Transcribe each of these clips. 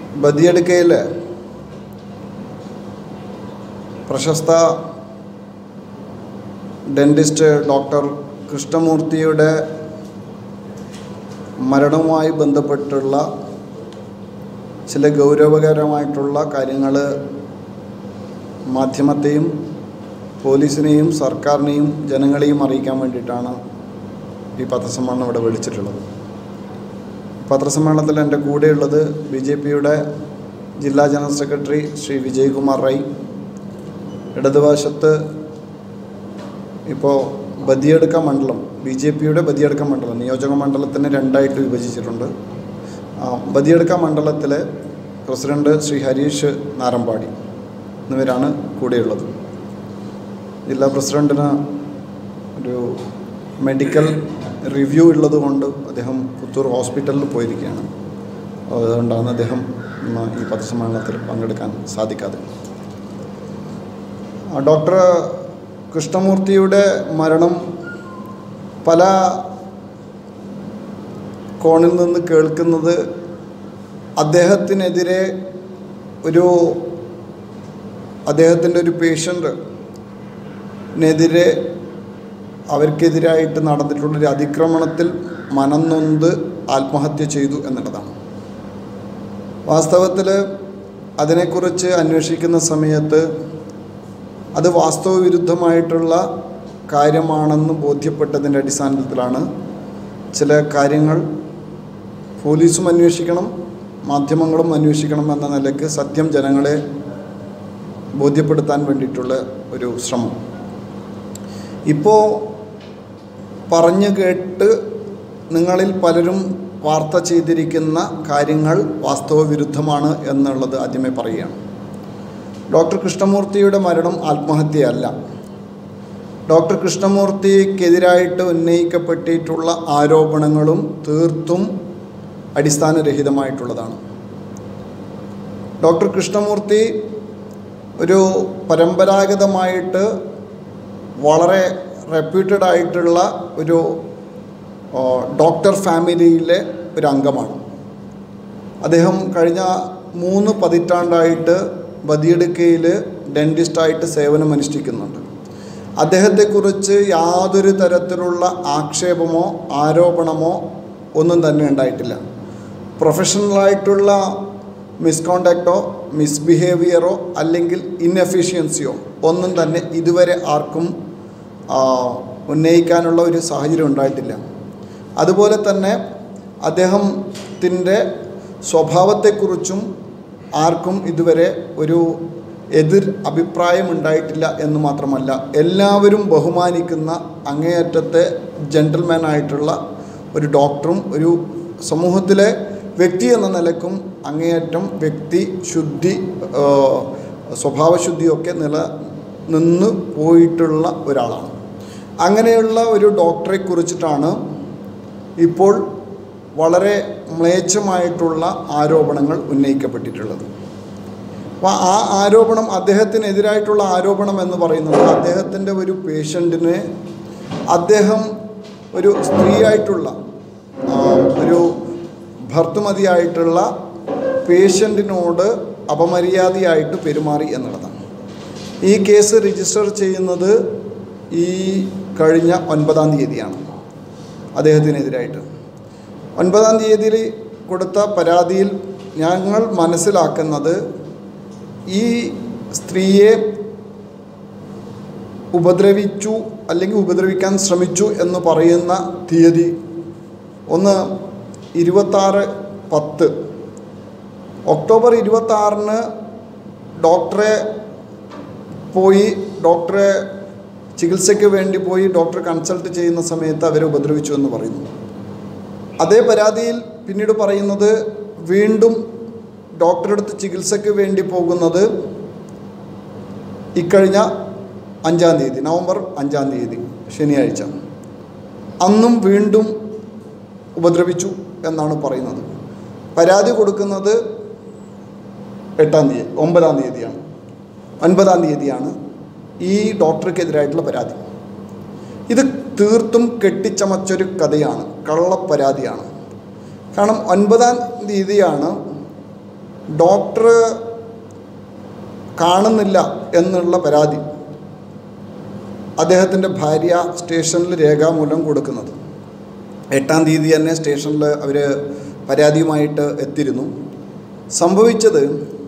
ബദിയടുക്കയിൽ പ്രശസ്ത dentist doctor കൃഷ്ണമൂർത്തിയുടെ മരണവുമായി ബന്ധപ്പെട്ടുള്ള ചില ഗൗരവകരമായിട്ടുള്ള കാര്യങ്ങൾ മാധ്യമത്തെയും പോലീസിനെയും സർക്കാരിനെയും ജനങ്ങളെയും അറിയിക്കാൻ വേണ്ടിയിട്ടാണ് ഈ പത്രസമ്മേളനം ഇവിടെ വിളിച്ചിട്ടുള്ളത് പത്രസമ്മേളനത്തിൽ എൻ്റെ കൂടെയുള്ളത് ബി ജെ പിയുടെ ജില്ലാ ജനറൽ സെക്രട്ടറി ശ്രീ വിജയ്കുമാർ റൈ ഇടതുവശത്ത് ഇപ്പോൾ ബദിയടുക്ക മണ്ഡലം ബി ജെ പിയുടെ ബദിയടുക്ക മണ്ഡലം നിയോജക മണ്ഡലത്തിന് രണ്ടായിട്ട് വിഭജിച്ചിട്ടുണ്ട് ആ, ബദിയടുക്ക മണ്ഡലത്തിലെ പ്രസിഡന്റ് ശ്രീ ഹരീഷ് നാരമ്പാടി എന്നിവരാണ് കൂടെയുള്ളത് ജില്ലാ പ്രസിഡന്റിന് ഒരു മെഡിക്കൽ റിവ്യൂ ഉള്ളതുകൊണ്ട് അദ്ദേഹം പുത്തൂർ ഹോസ്പിറ്റലിൽ പോയിരിക്കുകയാണ് അതുകൊണ്ടാണ് അദ്ദേഹം ഇന്ന് ഈ പത്രസമ്മേളനത്തിൽ പങ്കെടുക്കാൻ സാധിക്കാതെ ആ, ഡോക്ടർ കൃഷ്ണമൂർത്തിയുടെ മരണം പല കോണിൽ നിന്ന് കേൾക്കുന്നത് അദ്ദേഹത്തിനെതിരെ ഒരു അദ്ദേഹത്തിൻ്റെ ഒരു പേഷ്യൻറ്റിനെതിരെ അവർക്കെതിരായിട്ട് നടന്നിട്ടുള്ളൊരു അതിക്രമണത്തിൽ മനംനൊന്ത് ആത്മഹത്യ ചെയ്തു എന്നുള്ളതാണ് വാസ്തവത്തിൽ അതിനെക്കുറിച്ച് അന്വേഷിക്കുന്ന സമയത്ത് അത് വാസ്തവ വിരുദ്ധമായിട്ടുള്ള കാര്യമാണെന്ന് ബോധ്യപ്പെട്ടതിൻ്റെ അടിസ്ഥാനത്തിലാണ് ചില കാര്യങ്ങൾ പോലീസും അന്വേഷിക്കണം മാധ്യമങ്ങളും അന്വേഷിക്കണം എന്ന നിലയ്ക്ക് സത്യം ജനങ്ങളെ ബോധ്യപ്പെടുത്താൻ വേണ്ടിയിട്ടുള്ള ഒരു ശ്രമം ഇപ്പോൾ പറഞ്ഞു കേട്ട് നിങ്ങളിൽ പലരും വാർത്ത ചെയ്തിരിക്കുന്ന കാര്യങ്ങൾ വാസ്തവ വിരുദ്ധമാണ് എന്നുള്ളത് ആദ്യമേ പറയുകയാണ് ഡോക്ടർ കൃഷ്ണമൂർത്തിയുടെ മരണം ആത്മഹത്യയല്ല ഡോക്ടർ കൃഷ്ണമൂർത്തിക്കെതിരായിട്ട് ഉന്നയിക്കപ്പെട്ടിട്ടുള്ള ആരോപണങ്ങളും തീർത്തും അടിസ്ഥാനരഹിതമായിട്ടുള്ളതാണ് ഡോക്ടർ കൃഷ്ണമൂർത്തി ഒരു പരമ്പരാഗതമായിട്ട് വളരെ റെപ്യൂട്ടഡ് ആയിട്ടുള്ള ഒരു ആ, ഡോക്ടർ ഫാമിലിയിലെ ഒരു അംഗമാണ് അദ്ദേഹം കഴിഞ്ഞ മൂന്ന് പതിറ്റാണ്ടായിട്ട് ബദിയടുക്കയിൽ ഡെൻറ്റിസ്റ്റായിട്ട് സേവനം അനുഷ്ഠിക്കുന്നുണ്ട് അദ്ദേഹത്തെക്കുറിച്ച് യാതൊരു തരത്തിലുള്ള ആക്ഷേപമോ ആരോപണമോ ഒന്നും തന്നെ ഉണ്ടായിട്ടില്ല പ്രൊഫഷണലായിട്ടുള്ള മിസ്കോണ്ടാക്റ്റോ മിസ്ബിഹേവിയറോ അല്ലെങ്കിൽ ഇൻഎഫിഷ്യൻസിയോ ഒന്നും തന്നെ ഇതുവരെ ആർക്കും ആ, ഉന്നയിക്കാനുള്ള ഒരു സാഹചര്യം ഉണ്ടായിട്ടില്ല അതുപോലെ തന്നെ അദ്ദേഹത്തിൻ്റെ സ്വഭാവത്തെക്കുറിച്ചും ആർക്കും ഇതുവരെ ഒരു എതിർ അഭിപ്രായം ഉണ്ടായിട്ടില്ല എന്ന് മാത്രമല്ല എല്ലാവരും ബഹുമാനിക്കുന്ന അങ്ങേയറ്റത്തെ ജെൻറ്റിൽമാൻ ആയിട്ടുള്ള ഒരു ഡോക്ടറും ഒരു സമൂഹത്തിലെ വ്യക്തി എന്ന നിലക്കും അങ്ങേയറ്റം വ്യക്തി ശുദ്ധി ആ, സ്വഭാവശുദ്ധിയൊക്കെ നില നിന്ന് പോയിട്ടുള്ള ഒരാളാണ് അങ്ങനെയുള്ള ഒരു ഡോക്ടറെ കുറിച്ചിട്ടാണ് ഇപ്പോൾ വളരെ മ്ലേച്ഛമായിട്ടുള്ള ആരോപണങ്ങൾ ഉന്നയിക്കപ്പെട്ടിട്ടുള്ളത് അപ്പോൾ ആ ആരോപണം അദ്ദേഹത്തിനെതിരായിട്ടുള്ള ആരോപണം എന്ന് പറയുന്നത് അദ്ദേഹത്തിൻ്റെ ഒരു പേഷ്യൻറ്റിനെ അദ്ദേഹം ഒരു സ്ത്രീയായിട്ടുള്ള ആ, ഒരു ഭർത്തുമതിയായിട്ടുള്ള പേഷ്യൻറ്റിനോട് അപമര്യാദയായിട്ട് പെരുമാറി എന്നുള്ളതാണ് ഈ കേസ് രജിസ്റ്റർ ചെയ്യുന്നത് ഈ കഴിഞ്ഞ ഒൻപതാം തീയതിയാണ് അദ്ദേഹത്തിനെതിരായിട്ട് ഒൻപതാം തീയതിയിൽ കൊടുത്ത പരാതിയിൽ ഞങ്ങൾ മനസ്സിലാക്കുന്നത് ഈ സ്ത്രീയെ ഉപദ്രവിച്ചു അല്ലെങ്കിൽ ഉപദ്രവിക്കാൻ ശ്രമിച്ചു എന്ന് പറയുന്ന തീയതി ഒന്ന് ഇരുപത്താറ് പത്ത് ഒക്ടോബർ ഇരുപത്താറിന് ഡോക്ടറെ പോയി ഡോക്ടറെ ചികിത്സയ്ക്ക് വേണ്ടി പോയി ഡോക്ടറെ കൺസൾട്ട് ചെയ്യുന്ന സമയത്ത് അവരെ ഉപദ്രവിച്ചു എന്ന് പറയുന്നു അതേ പരാതിയിൽ പിന്നീട് പറയുന്നത് വീണ്ടും ഡോക്ടറെ അടുത്ത് ചികിത്സയ്ക്ക് വേണ്ടി പോകുന്നത് ഇക്കഴിഞ്ഞ അഞ്ചാം തീയതി നവംബർ അഞ്ചാം തീയതി ശനിയാഴ്ച അന്നും വീണ്ടും ഉപദ്രവിച്ചു എന്നാണ് പറയുന്നത് പരാതി കൊടുക്കുന്നത് എട്ടാം തീയതി ഒമ്പതാം തീയതിയാണ് ഒൻപതാം തീയതിയാണ് ഈ ഡോക്ടർക്കെതിരായിട്ടുള്ള പരാതി ഇത് തീർത്തും കെട്ടിച്ചമച്ചൊരു കഥയാണ് കള്ളപ്പരാതിയാണ് കാരണം ഒൻപതാം തീയതിയാണ് ഡോക്ടർ കാണുന്നില്ല എന്നുള്ള പരാതി അദ്ദേഹത്തിൻ്റെ ഭാര്യ സ്റ്റേഷനിൽ രേഖാമൂലം കൊടുക്കുന്നത് എട്ടാം തീയതി തന്നെ സ്റ്റേഷനിൽ അവർ പരാതിയുമായിട്ട് എത്തിയിരുന്നു സംഭവിച്ചത്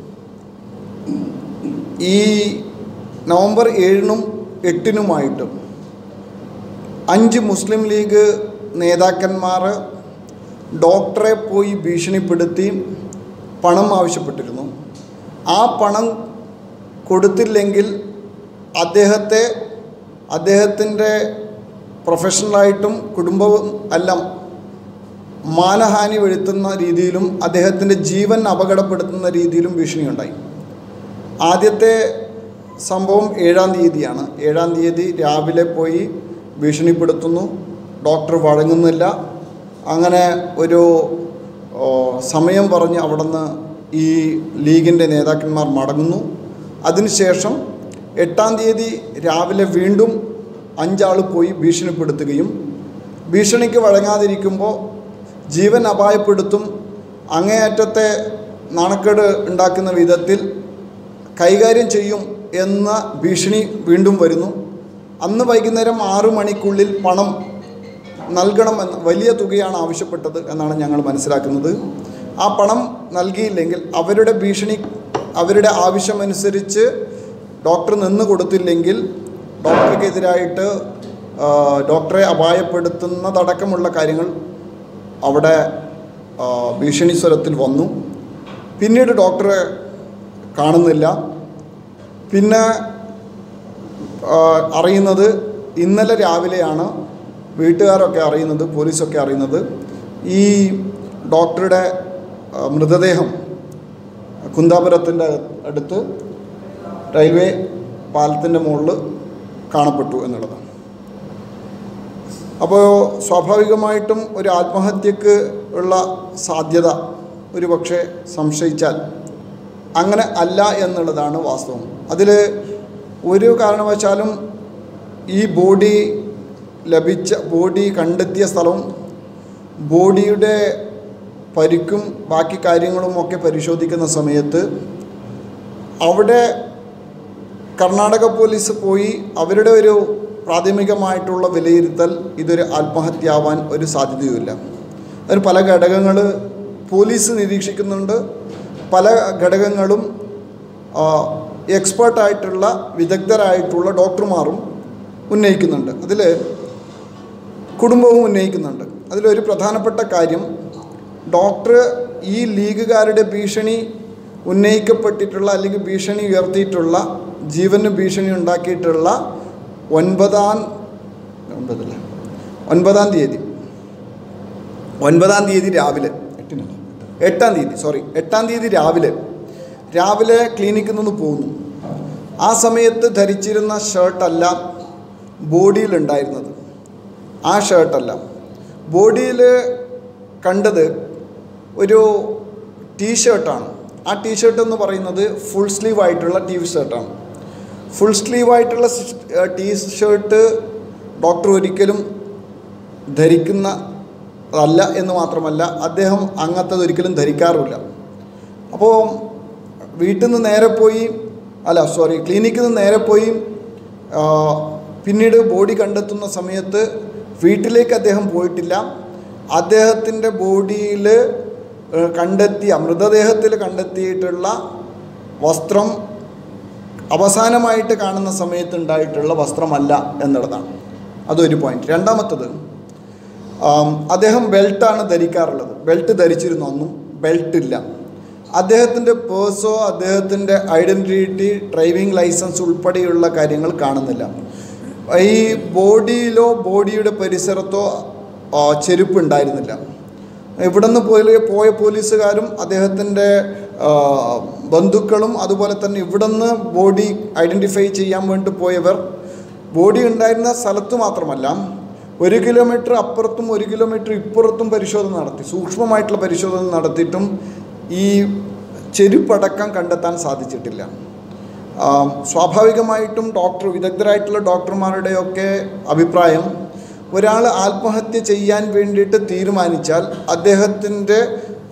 ഈ നവംബർ ഏഴിനും എട്ടിനുമായിട്ട് അഞ്ച് മുസ്ലിം ലീഗ് നേതാക്കന്മാർ ഡോക്ടറെ പോയി ഭീഷണിപ്പെടുത്തി പണം ആവശ്യപ്പെട്ടിരുന്നു ആ പണം കൊടുത്തില്ലെങ്കിൽ അദ്ദേഹത്തെ അദ്ദേഹത്തിൻ്റെ പ്രൊഫഷണലായിട്ടും കുടുംബവും എല്ലാം മാനഹാനി വരുത്തുന്ന രീതിയിലും അദ്ദേഹത്തിൻ്റെ ജീവൻ അപകടപ്പെടുത്തുന്ന രീതിയിലും ഭീഷണിയുണ്ടായി ആദ്യത്തെ സംഭവം ഏഴാം തീയതിയാണ് ഏഴാം തീയതി രാവിലെ പോയി ഭീഷണിപ്പെടുത്തുന്നു ഡോക്ടർ വഴങ്ങുന്നില്ല അങ്ങനെ ഒരു ഓ, സമയം പറഞ്ഞ് അവിടുന്ന് ഈ ലീഗിൻ്റെ നേതാക്കന്മാർ മടങ്ങുന്നു അതിനുശേഷം എട്ടാം തീയതി രാവിലെ വീണ്ടും അഞ്ചാൾ പോയി ഭീഷണിപ്പെടുത്തുകയും ഭീഷണിക്ക് വഴങ്ങാതിരിക്കുമ്പോൾ ജീവൻ അപായപ്പെടുത്തും അങ്ങേയറ്റത്തെ നാണക്കേട് ഉണ്ടാക്കുന്ന വിധത്തിൽ കൈകാര്യം ചെയ്യും എന്ന ഭീഷണി വീണ്ടും വരുന്നു അന്ന് വൈകുന്നേരം ആറു മണിക്കുള്ളിൽ പണം നൽകണമെന്ന് വലിയ തുകയാണ് ആവശ്യപ്പെട്ടത് എന്നാണ് ഞങ്ങൾ മനസ്സിലാക്കുന്നത് ആ പണം നൽകിയില്ലെങ്കിൽ അവരുടെ ഭീഷണി അവരുടെ ആവശ്യമനുസരിച്ച് ഡോക്ടർ നിന്ന് കൊടുത്തില്ലെങ്കിൽ ഡോക്ടർക്കെതിരായിട്ട് ആ, ഡോക്ടറെ അപായപ്പെടുത്തുന്നതടക്കമുള്ള കാര്യങ്ങൾ അവിടെ ആ, ഭീഷണി സ്വരത്തിൽ വന്നു പിന്നീട് ഡോക്ടറെ കാണുന്നില്ല പിന്നെ ആ, അറിയുന്നത് ഇന്നലെ രാവിലെയാണ് വീട്ടുകാരൊക്കെ അറിയുന്നത് പോലീസൊക്കെ അറിയുന്നത് ഈ ഡോക്ടറുടെ ആ, മൃതദേഹം കുന്താപുരത്തിൻ്റെ അടുത്ത് റെയിൽവേ പാലത്തിൻ്റെ മുകളിൽ കാണപ്പെട്ടു എന്നുള്ളതാണ് അപ്പോൾ സ്വാഭാവികമായിട്ടും ഒരു ആത്മഹത്യക്ക് ഉള്ള സാധ്യത ഒരു പക്ഷേ സംശയിച്ചാൽ അങ്ങനെ അല്ല എന്നുള്ളതാണ് വാസ്തവം അതിൽ ഒരു കാരണവശാലും ഈ ബോഡി ലഭിച്ച ബോഡി കണ്ടെത്തിയ സ്ഥലവും ബോഡിയുടെ പരിക്കും ബാക്കി കാര്യങ്ങളും ഒക്കെ പരിശോധിക്കുന്ന സമയത്ത് അവിടെ കർണാടക പോലീസ് പോയി അവരുടെ ഒരു പ്രാഥമികമായിട്ടുള്ള വിലയിരുത്തൽ ഇതൊരു ആത്മഹത്യയാവാൻ ഒരു സാധ്യതയുമില്ല അതിന് പല ഘടകങ്ങൾ പോലീസ് നിരീക്ഷിക്കുന്നുണ്ട് പല ഘടകങ്ങളും എക്സ്പേർട്ടായിട്ടുള്ള വിദഗ്ധരായിട്ടുള്ള ഡോക്ടർമാരും ഉന്നയിക്കുന്നുണ്ട് അതിൽ കുടുംബവും ഉന്നയിക്കുന്നുണ്ട് അതിലൊരു പ്രധാനപ്പെട്ട കാര്യം ഡോക്ടർ ഈ ലീഗുകാരുടെ ഭീഷണി ഉന്നയിക്കപ്പെട്ടിട്ടുള്ള അല്ലെങ്കിൽ ഭീഷണി ഉയർത്തിയിട്ടുള്ള ജീവന് ഭീഷണി ഉണ്ടാക്കിയിട്ടുള്ള ഒൻപതാം ഒൻപതല്ല ഒൻപതാം തീയതി ഒൻപതാം തീയതി രാവിലെ എട്ടിനല്ല എട്ടാം തീയതി സോറി എട്ടാം തീയതി രാവിലെ രാവിലെ ക്ലിനിക്കിൽ നിന്ന് പോകുന്നു ആ സമയത്ത് ധരിച്ചിരുന്ന ഷർട്ടല്ല ബോഡിയിലുണ്ടായിരുന്നത് ആ ഷർട്ടല്ല ബോഡിയിൽ കണ്ടത് ഒരു ടീ ഷർട്ടാണ് ആ ടീ ഷർട്ട് എന്ന് പറയുന്നത് ഫുൾ സ്ലീവ് ആയിട്ടുള്ള ടീ ഷർട്ടാണ് ഫുൾ സ്ലീവ് ആയിട്ടുള്ള ടീ ഷർട്ട് ഡോക്ടർ ഒരിക്കലും ധരിക്കുന്ന അല്ല എന്ന് മാത്രമല്ല അദ്ദേഹം അങ്ങനത്തത് ഒരിക്കലും ധരിക്കാറുമില്ല അപ്പോൾ വീട്ടിൽ നിന്ന് നേരെ പോയി അല്ല സോറി ക്ലിനിക്കിൽ നിന്ന് നേരെ പോയി ആ, പിന്നീട് ബോഡി കണ്ടെത്തുന്ന സമയത്ത് വീട്ടിലേക്ക് അദ്ദേഹം പോയിട്ടില്ല അദ്ദേഹത്തിൻ്റെ ബോഡിയിൽ കണ്ടെത്തിയ മൃതദേഹത്തിൽ കണ്ടെത്തിയിട്ടുള്ള വസ്ത്രം അവസാനമായിട്ട് കാണുന്ന സമയത്ത് ഉണ്ടായിട്ടുള്ള വസ്ത്രമല്ല എന്നുള്ളതാണ് അതൊരു പോയിന്റ് രണ്ടാമത്തത് ആം, അദ്ദേഹം ബെൽറ്റാണ് ധരിക്കാറുള്ളത് ബെൽറ്റ് ധരിച്ചിരുന്നു അന്നും ബെൽറ്റ് ഇല്ല അദ്ദേഹത്തിൻ്റെ പേഴ്സോ അദ്ദേഹത്തിൻ്റെ ഐഡൻറ്റിറ്റി ഡ്രൈവിംഗ് ലൈസൻസ് ഉൾപ്പെടെയുള്ള കാര്യങ്ങൾ കാണുന്നില്ല ഈ ബോഡിയിലോ ബോഡിയുടെ പരിസരത്തോ ആ, ചെരുപ്പ് ഉണ്ടായിരുന്നില്ല ഇവിടുന്ന് പോയി പോയ പോലീസുകാരും അദ്ദേഹത്തിൻ്റെ ആ, ബന്ധുക്കളും അതുപോലെ തന്നെ ഇവിടുന്ന് ബോഡി ഐഡൻറ്റിഫൈ ചെയ്യാൻ വേണ്ടി പോയവർ ബോഡി ഉണ്ടായിരുന്ന സ്ഥലത്ത് മാത്രമല്ല ഒരു കിലോമീറ്റർ അപ്പുറത്തും ഒരു കിലോമീറ്റർ ഇപ്പുറത്തും പരിശോധന നടത്തി സൂക്ഷ്മമായിട്ടുള്ള പരിശോധന നടത്തിയിട്ടും ഈ ചെരുപ്പടക്കം കണ്ടെത്താൻ സാധിച്ചിട്ടില്ല ആ, സ്വാഭാവികമായിട്ടും ഡോക്ടർ വിദഗ്ധരായിട്ടുള്ള ഡോക്ടർമാരുടെയൊക്കെ അഭിപ്രായം ഒരാൾ ആത്മഹത്യ ചെയ്യാൻ വേണ്ടിയിട്ട് തീരുമാനിച്ചാൽ അദ്ദേഹത്തിൻ്റെ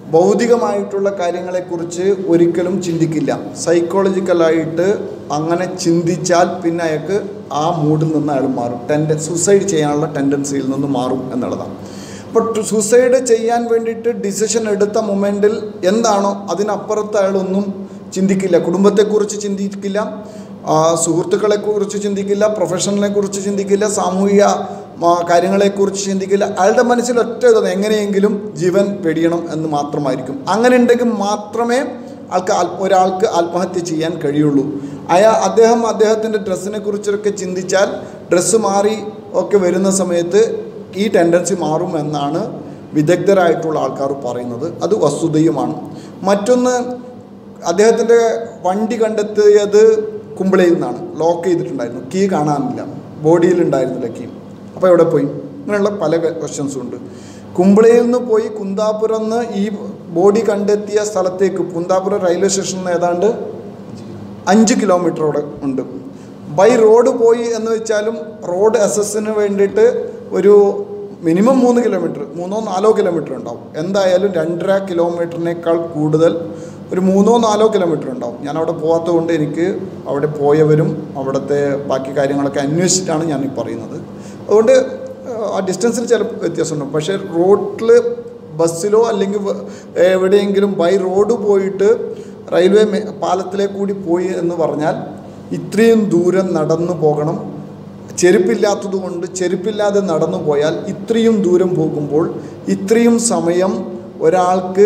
ഭൗതികമായിട്ടുള്ള കാര്യങ്ങളെക്കുറിച്ച് ഒരിക്കലും ചിന്തിക്കില്ല സൈക്കോളജിക്കലായിട്ട് അങ്ങനെ ചിന്തിച്ചാൽ പിന്നെ അയാൾക്ക് ആ മൂഡിൽ നിന്ന് അയാൾ മാറും ടെൻഡ സൂസൈഡ് ചെയ്യാനുള്ള ടെൻഡൻസിയിൽ നിന്ന് മാറും എന്നുള്ളതാണ് അപ്പോൾ സൂസൈഡ് ചെയ്യാൻ വേണ്ടിയിട്ട് ഡിസിഷൻ എടുത്ത മൊമെൻറ്റിൽ എന്താണോ അതിനപ്പുറത്ത് അയാളൊന്നും ചിന്തിക്കില്ല കുടുംബത്തെക്കുറിച്ച് ചിന്തിക്കില്ല ആ, സുഹൃത്തുക്കളെക്കുറിച്ച് ചിന്തിക്കില്ല പ്രൊഫഷണലിനെ കുറിച്ച് ചിന്തിക്കില്ല സാമൂഹിക ആ, കാര്യങ്ങളെക്കുറിച്ച് ചിന്തിക്കില്ല അയാളുടെ മനസ്സിൽ ഒറ്റ ഇതാണ് എങ്ങനെയെങ്കിലും ജീവൻ വെടിയണം എന്ന് മാത്രമായിരിക്കും അങ്ങനെ ഉണ്ടെങ്കിൽ മാത്രമേ ആൾക്ക് ആൽ- ഒരാൾക്ക് ആത്മഹത്യ ചെയ്യാൻ കഴിയുള്ളൂ അയാ അദ്ദേഹം അദ്ദേഹത്തിൻ്റെ ഡ്രസ്സിനെ കുറിച്ചൊക്കെ ചിന്തിച്ചാൽ ഡ്രസ്സ് മാറി ഒക്കെ വരുന്ന സമയത്ത് ഈ ടെൻഡൻസി മാറും എന്നാണ് വിദഗ്ധരായിട്ടുള്ള ആൾക്കാർ പറയുന്നത് അത് വസ്തുതയുമാണ് മറ്റൊന്ന് അദ്ദേഹത്തിൻ്റെ വണ്ടി കണ്ടെത്തിയത് കുമ്പളയിൽ നിന്നാണ് ലോക്ക് ചെയ്തിട്ടുണ്ടായിരുന്നു കീ കാണാനില്ല ബോഡിയിൽ ഉണ്ടായിരുന്നില്ല കീ അപ്പോൾ എവിടെ പോയി ഇങ്ങനെയുള്ള പല ക്വസ്റ്റ്യൻസും ഉണ്ട് കുമ്പളയിൽ നിന്ന് പോയി കുന്താപുരം നിന്ന് ഈ ബോഡി കണ്ടെത്തിയ സ്ഥലത്തേക്ക് കുന്താപുരം റെയിൽവേ സ്റ്റേഷനിൽ നിന്ന് ഏതാണ്ട് അഞ്ച് കിലോമീറ്റർ അവിടെ ഉണ്ട് ബൈ റോഡ് പോയി എന്ന് വെച്ചാലും റോഡ് അസസ്സിന് വേണ്ടിയിട്ട് ഒരു മിനിമം മൂന്ന് കിലോമീറ്റർ മൂന്നോ നാലോ കിലോമീറ്റർ ഉണ്ടാവും എന്തായാലും രണ്ടര കിലോമീറ്ററിനേക്കാൾ കൂടുതൽ ഒരു മൂന്നോ നാലോ കിലോമീറ്റർ ഉണ്ടാവും ഞാൻ അവിടെ പോകാത്തത് കൊണ്ട് എനിക്ക് അവിടെ പോയവരും അവിടുത്തെ ബാക്കി കാര്യങ്ങളൊക്കെ അന്വേഷിച്ചിട്ടാണ് ഞാൻ ഈ പറയുന്നത് അതുകൊണ്ട് ആ ഡിസ്റ്റൻസിൽ ചില വ്യത്യാസമുണ്ടാവും പക്ഷേ റോഡിൽ ബസ്സിലോ അല്ലെങ്കിൽ വ- എവിടെയെങ്കിലും ബൈ റോഡ് പോയിട്ട് റെയിൽവേ മേ- പാലത്തിലെ കൂടി പോയി എന്ന് പറഞ്ഞാൽ ഇത്രയും ദൂരം നടന്നു പോകണം ചെരുപ്പില്ലാത്തത് കൊണ്ട് ചെരുപ്പില്ലാതെ നടന്നു പോയാൽ ഇത്രയും ദൂരം പോകുമ്പോൾ ഇത്രയും സമയം ഒരാൾക്ക്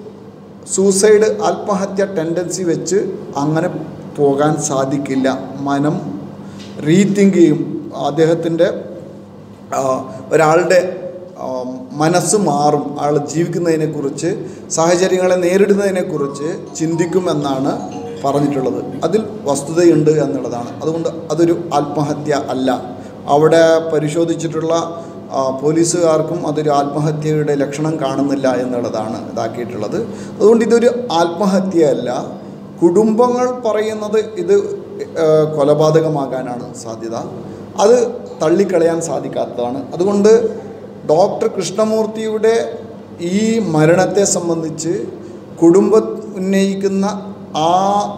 സൂസൈഡ് ആത്മഹത്യ ടെൻഡൻസി വെച്ച് അങ്ങനെ പോകാൻ സാധിക്കില്ല മനം റീതിങ്ക് ചെയ്യും അദ്ദേഹത്തിൻ്റെ ആ, ഒരാളുടെ ആ, മനസ്സ് മാറും ആൾ ജീവിക്കുന്നതിനെക്കുറിച്ച് സാഹചര്യങ്ങളെ നേരിടുന്നതിനെക്കുറിച്ച് ചിന്തിക്കുമെന്നാണ് പറഞ്ഞിട്ടുള്ളത് അതിൽ വസ്തുതയുണ്ട് എന്നുള്ളതാണ് അതുകൊണ്ട് അതൊരു ആത്മഹത്യ അല്ല അവിടെ പരിശോധിച്ചിട്ടുള്ള ആ, പോലീസുകാർക്കും അതൊരു ആത്മഹത്യയുടെ ലക്ഷണം കാണുന്നില്ല എന്നുള്ളതാണ് ഇതാക്കിയിട്ടുള്ളത് അതുകൊണ്ട് ഇതൊരു ആത്മഹത്യയല്ല കുടുംബങ്ങൾ പറയുന്നത് ഇത് ആ, കൊലപാതകമാകാനാണ് സാധ്യത അത് തള്ളിക്കളയാൻ സാധിക്കാത്തതാണ് അതുകൊണ്ട് ഡോക്ടർ കൃഷ്ണമൂർത്തിയുടെ ഈ മരണത്തെ സംബന്ധിച്ച് കുടുംബ ഉന്നയിക്കുന്ന ആ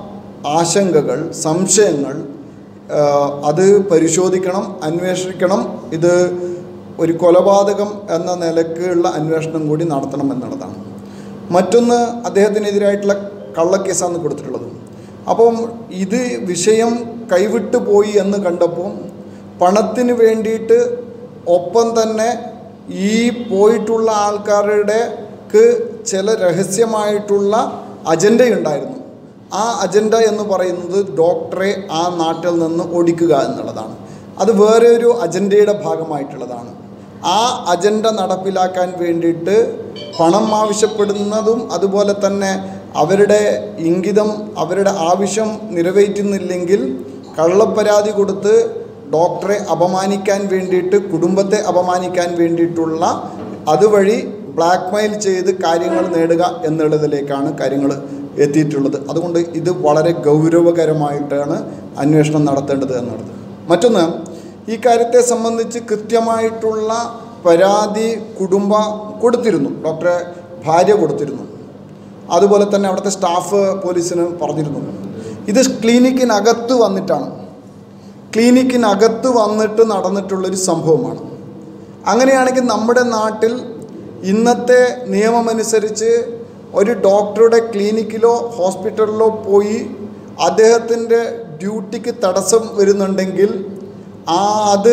ആശങ്കകൾ സംശയങ്ങൾ ആ, അത് പരിശോധിക്കണം അന്വേഷിക്കണം ഇത് ഒരു കൊലപാതകം എന്ന നിലക്കുള്ള അന്വേഷണം കൂടി നടത്തണം എന്നുള്ളതാണ് മറ്റൊന്ന് അദ്ദേഹത്തിനെതിരായിട്ടുള്ള കള്ളക്കേസാണ് കൊടുത്തിട്ടുള്ളത് അപ്പം ഇത് വിഷയം കൈവിട്ടു പോയി എന്ന് കണ്ടപ്പോൾ പണത്തിന് വേണ്ടിയിട്ട് ഒപ്പം തന്നെ ഈ പോയിട്ടുള്ള ആൾക്കാരുടെക്ക് ചില രഹസ്യമായിട്ടുള്ള അജണ്ടയുണ്ടായിരുന്നു ആ അജണ്ട എന്ന് പറയുന്നത് ഡോക്ടറെ ആ നാട്ടിൽ നിന്ന് ഓടിക്കുക എന്നുള്ളതാണ് അത് വേറെ ഒരു അജണ്ടയുടെ ഭാഗമായിട്ടുള്ളതാണ് ആ അജണ്ട നടപ്പിലാക്കാൻ വേണ്ടിയിട്ട് പണം ആവശ്യപ്പെടുന്നതും അതുപോലെ തന്നെ അവരുടെ ഇംഗിതം അവരുടെ ആവശ്യം നിറവേറ്റുന്നില്ലെങ്കിൽ കള്ളപ്പരാതി കൊടുത്ത് ഡോക്ടറെ അപമാനിക്കാൻ വേണ്ടിയിട്ട് കുടുംബത്തെ അപമാനിക്കാൻ വേണ്ടിയിട്ടുള്ള അതുവഴി ബ്ലാക്ക് മെയിൽ ചെയ്ത് കാര്യങ്ങൾ നേടുക എന്നുള്ളതിലേക്കാണ് കാര്യങ്ങൾ എത്തിയിട്ടുള്ളത് അതുകൊണ്ട് ഇത് വളരെ ഗൗരവകരമായിട്ടാണ് അന്വേഷണം നടത്തേണ്ടത് എന്നുള്ളത് മറ്റൊന്ന് ഈ കാര്യത്തെ സംബന്ധിച്ച് കൃത്യമായിട്ടുള്ള പരാതി കുടുംബ കൊടുത്തിരുന്നു ഡോക്ടറെ ഭാര്യ കൊടുത്തിരുന്നു അതുപോലെ തന്നെ അവിടുത്തെ സ്റ്റാഫ് പോലീസിന് പറഞ്ഞിരുന്നു ഇത് ക്ലിനിക്കിനകത്ത് വന്നിട്ടാണ് ക്ലിനിക്കിനകത്ത് വന്നിട്ട് നടന്നിട്ടുള്ളൊരു സംഭവമാണ് അങ്ങനെയാണെങ്കിൽ നമ്മുടെ നാട്ടിൽ ഇന്നത്തെ നിയമമനുസരിച്ച് ഒരു ഡോക്ടറുടെ ക്ലിനിക്കിലോ ഹോസ്പിറ്റലിലോ പോയി അദ്ദേഹത്തിൻ്റെ ഡ്യൂട്ടിക്ക് തടസ്സം വരുന്നുണ്ടെങ്കിൽ ആ അത്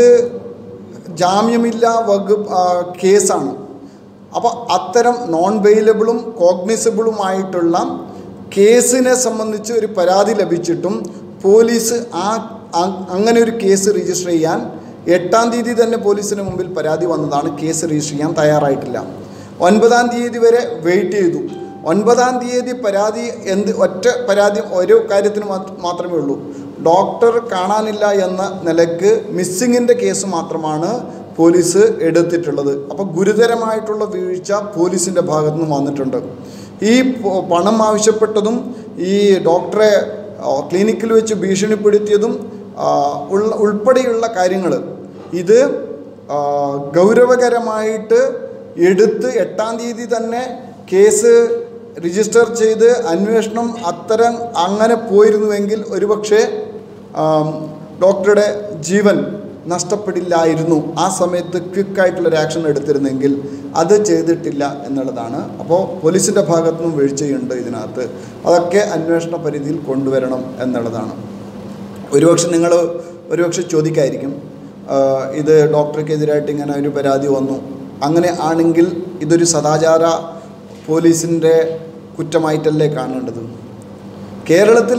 ജാമ്യമില്ലാ വകുപ്പ് ആ, കേസാണ് അപ്പോൾ അത്തരം നോൺ വെയിലബിളും കോഗ്നിസിബിളുമായിട്ടുള്ള കേസിനെ സംബന്ധിച്ച് ഒരു പരാതി ലഭിച്ചിട്ടും പോലീസ് ആ ആ- അങ്ങനെ ഒരു കേസ് രജിസ്റ്റർ ചെയ്യാൻ എട്ടാം തീയതി തന്നെ പോലീസിന് മുമ്പിൽ പരാതി വന്നതാണ് കേസ് രജിസ്റ്റർ ചെയ്യാൻ തയ്യാറായിട്ടില്ല ഒൻപതാം തീയതി വരെ വെയിറ്റ് ചെയ്തു ഒൻപതാം തീയതി പരാതി എന്ത് ഒറ്റ പരാതി ഓരോ കാര്യത്തിന് മാത്ര- മാത്രമേ ഉള്ളൂ ഡോക്ടർ കാണാനില്ല എന്ന നിലക്ക് മിസ്സിങ്ങിൻ്റെ കേസ് മാത്രമാണ് പോലീസ് എടുത്തിട്ടുള്ളത് അപ്പോൾ ഗുരുതരമായിട്ടുള്ള വീഴ്ച പോലീസിൻ്റെ ഭാഗത്തു നിന്ന് വന്നിട്ടുണ്ട് ഈ പ- പണം ആവശ്യപ്പെട്ടതും ഈ ഡോക്ടറെ ആ, ക്ലിനിക്കിൽ വെച്ച് ഭീഷണിപ്പെടുത്തിയതും ആ, ഉള്ള ഉൾപ്പെടെയുള്ള കാര്യങ്ങൾ ഇത് ആ, ഗൗരവകരമായിട്ട് എടുത്ത് എട്ടാം തീയതി തന്നെ കേസ് രജിസ്റ്റർ ചെയ്ത് അന്വേഷണം അത്തരം അങ്ങനെ പോയിരുന്നുവെങ്കിൽ ഒരുപക്ഷെ ആം, ഡോക്ടറുടെ ജീവൻ നഷ്ടപ്പെടില്ലായിരുന്നു ആ സമയത്ത് ക്വിക്കായിട്ടുള്ളൊരു ആക്ഷൻ എടുത്തിരുന്നെങ്കിൽ അത് ചെയ്തിട്ടില്ല എന്നുള്ളതാണ് അപ്പോൾ പോലീസിൻ്റെ ഭാഗത്തു നിന്നും വീഴ്ചയുണ്ട് ഇതിനകത്ത് അതൊക്കെ അന്വേഷണ പരിധിയിൽ കൊണ്ടുവരണം എന്നുള്ളതാണ് ഒരുപക്ഷെ നിങ്ങൾ ഒരുപക്ഷെ ചോദിക്കായിരിക്കും ആ, ഇത് ഡോക്ടർക്കെതിരായിട്ട് ഇങ്ങനെ ഒരു പരാതി വന്നു അങ്ങനെ ആണെങ്കിൽ ഇതൊരു സദാചാര പോലീസിൻ്റെ കുറ്റമായിട്ടല്ലേ കാണേണ്ടത് കേരളത്തിൽ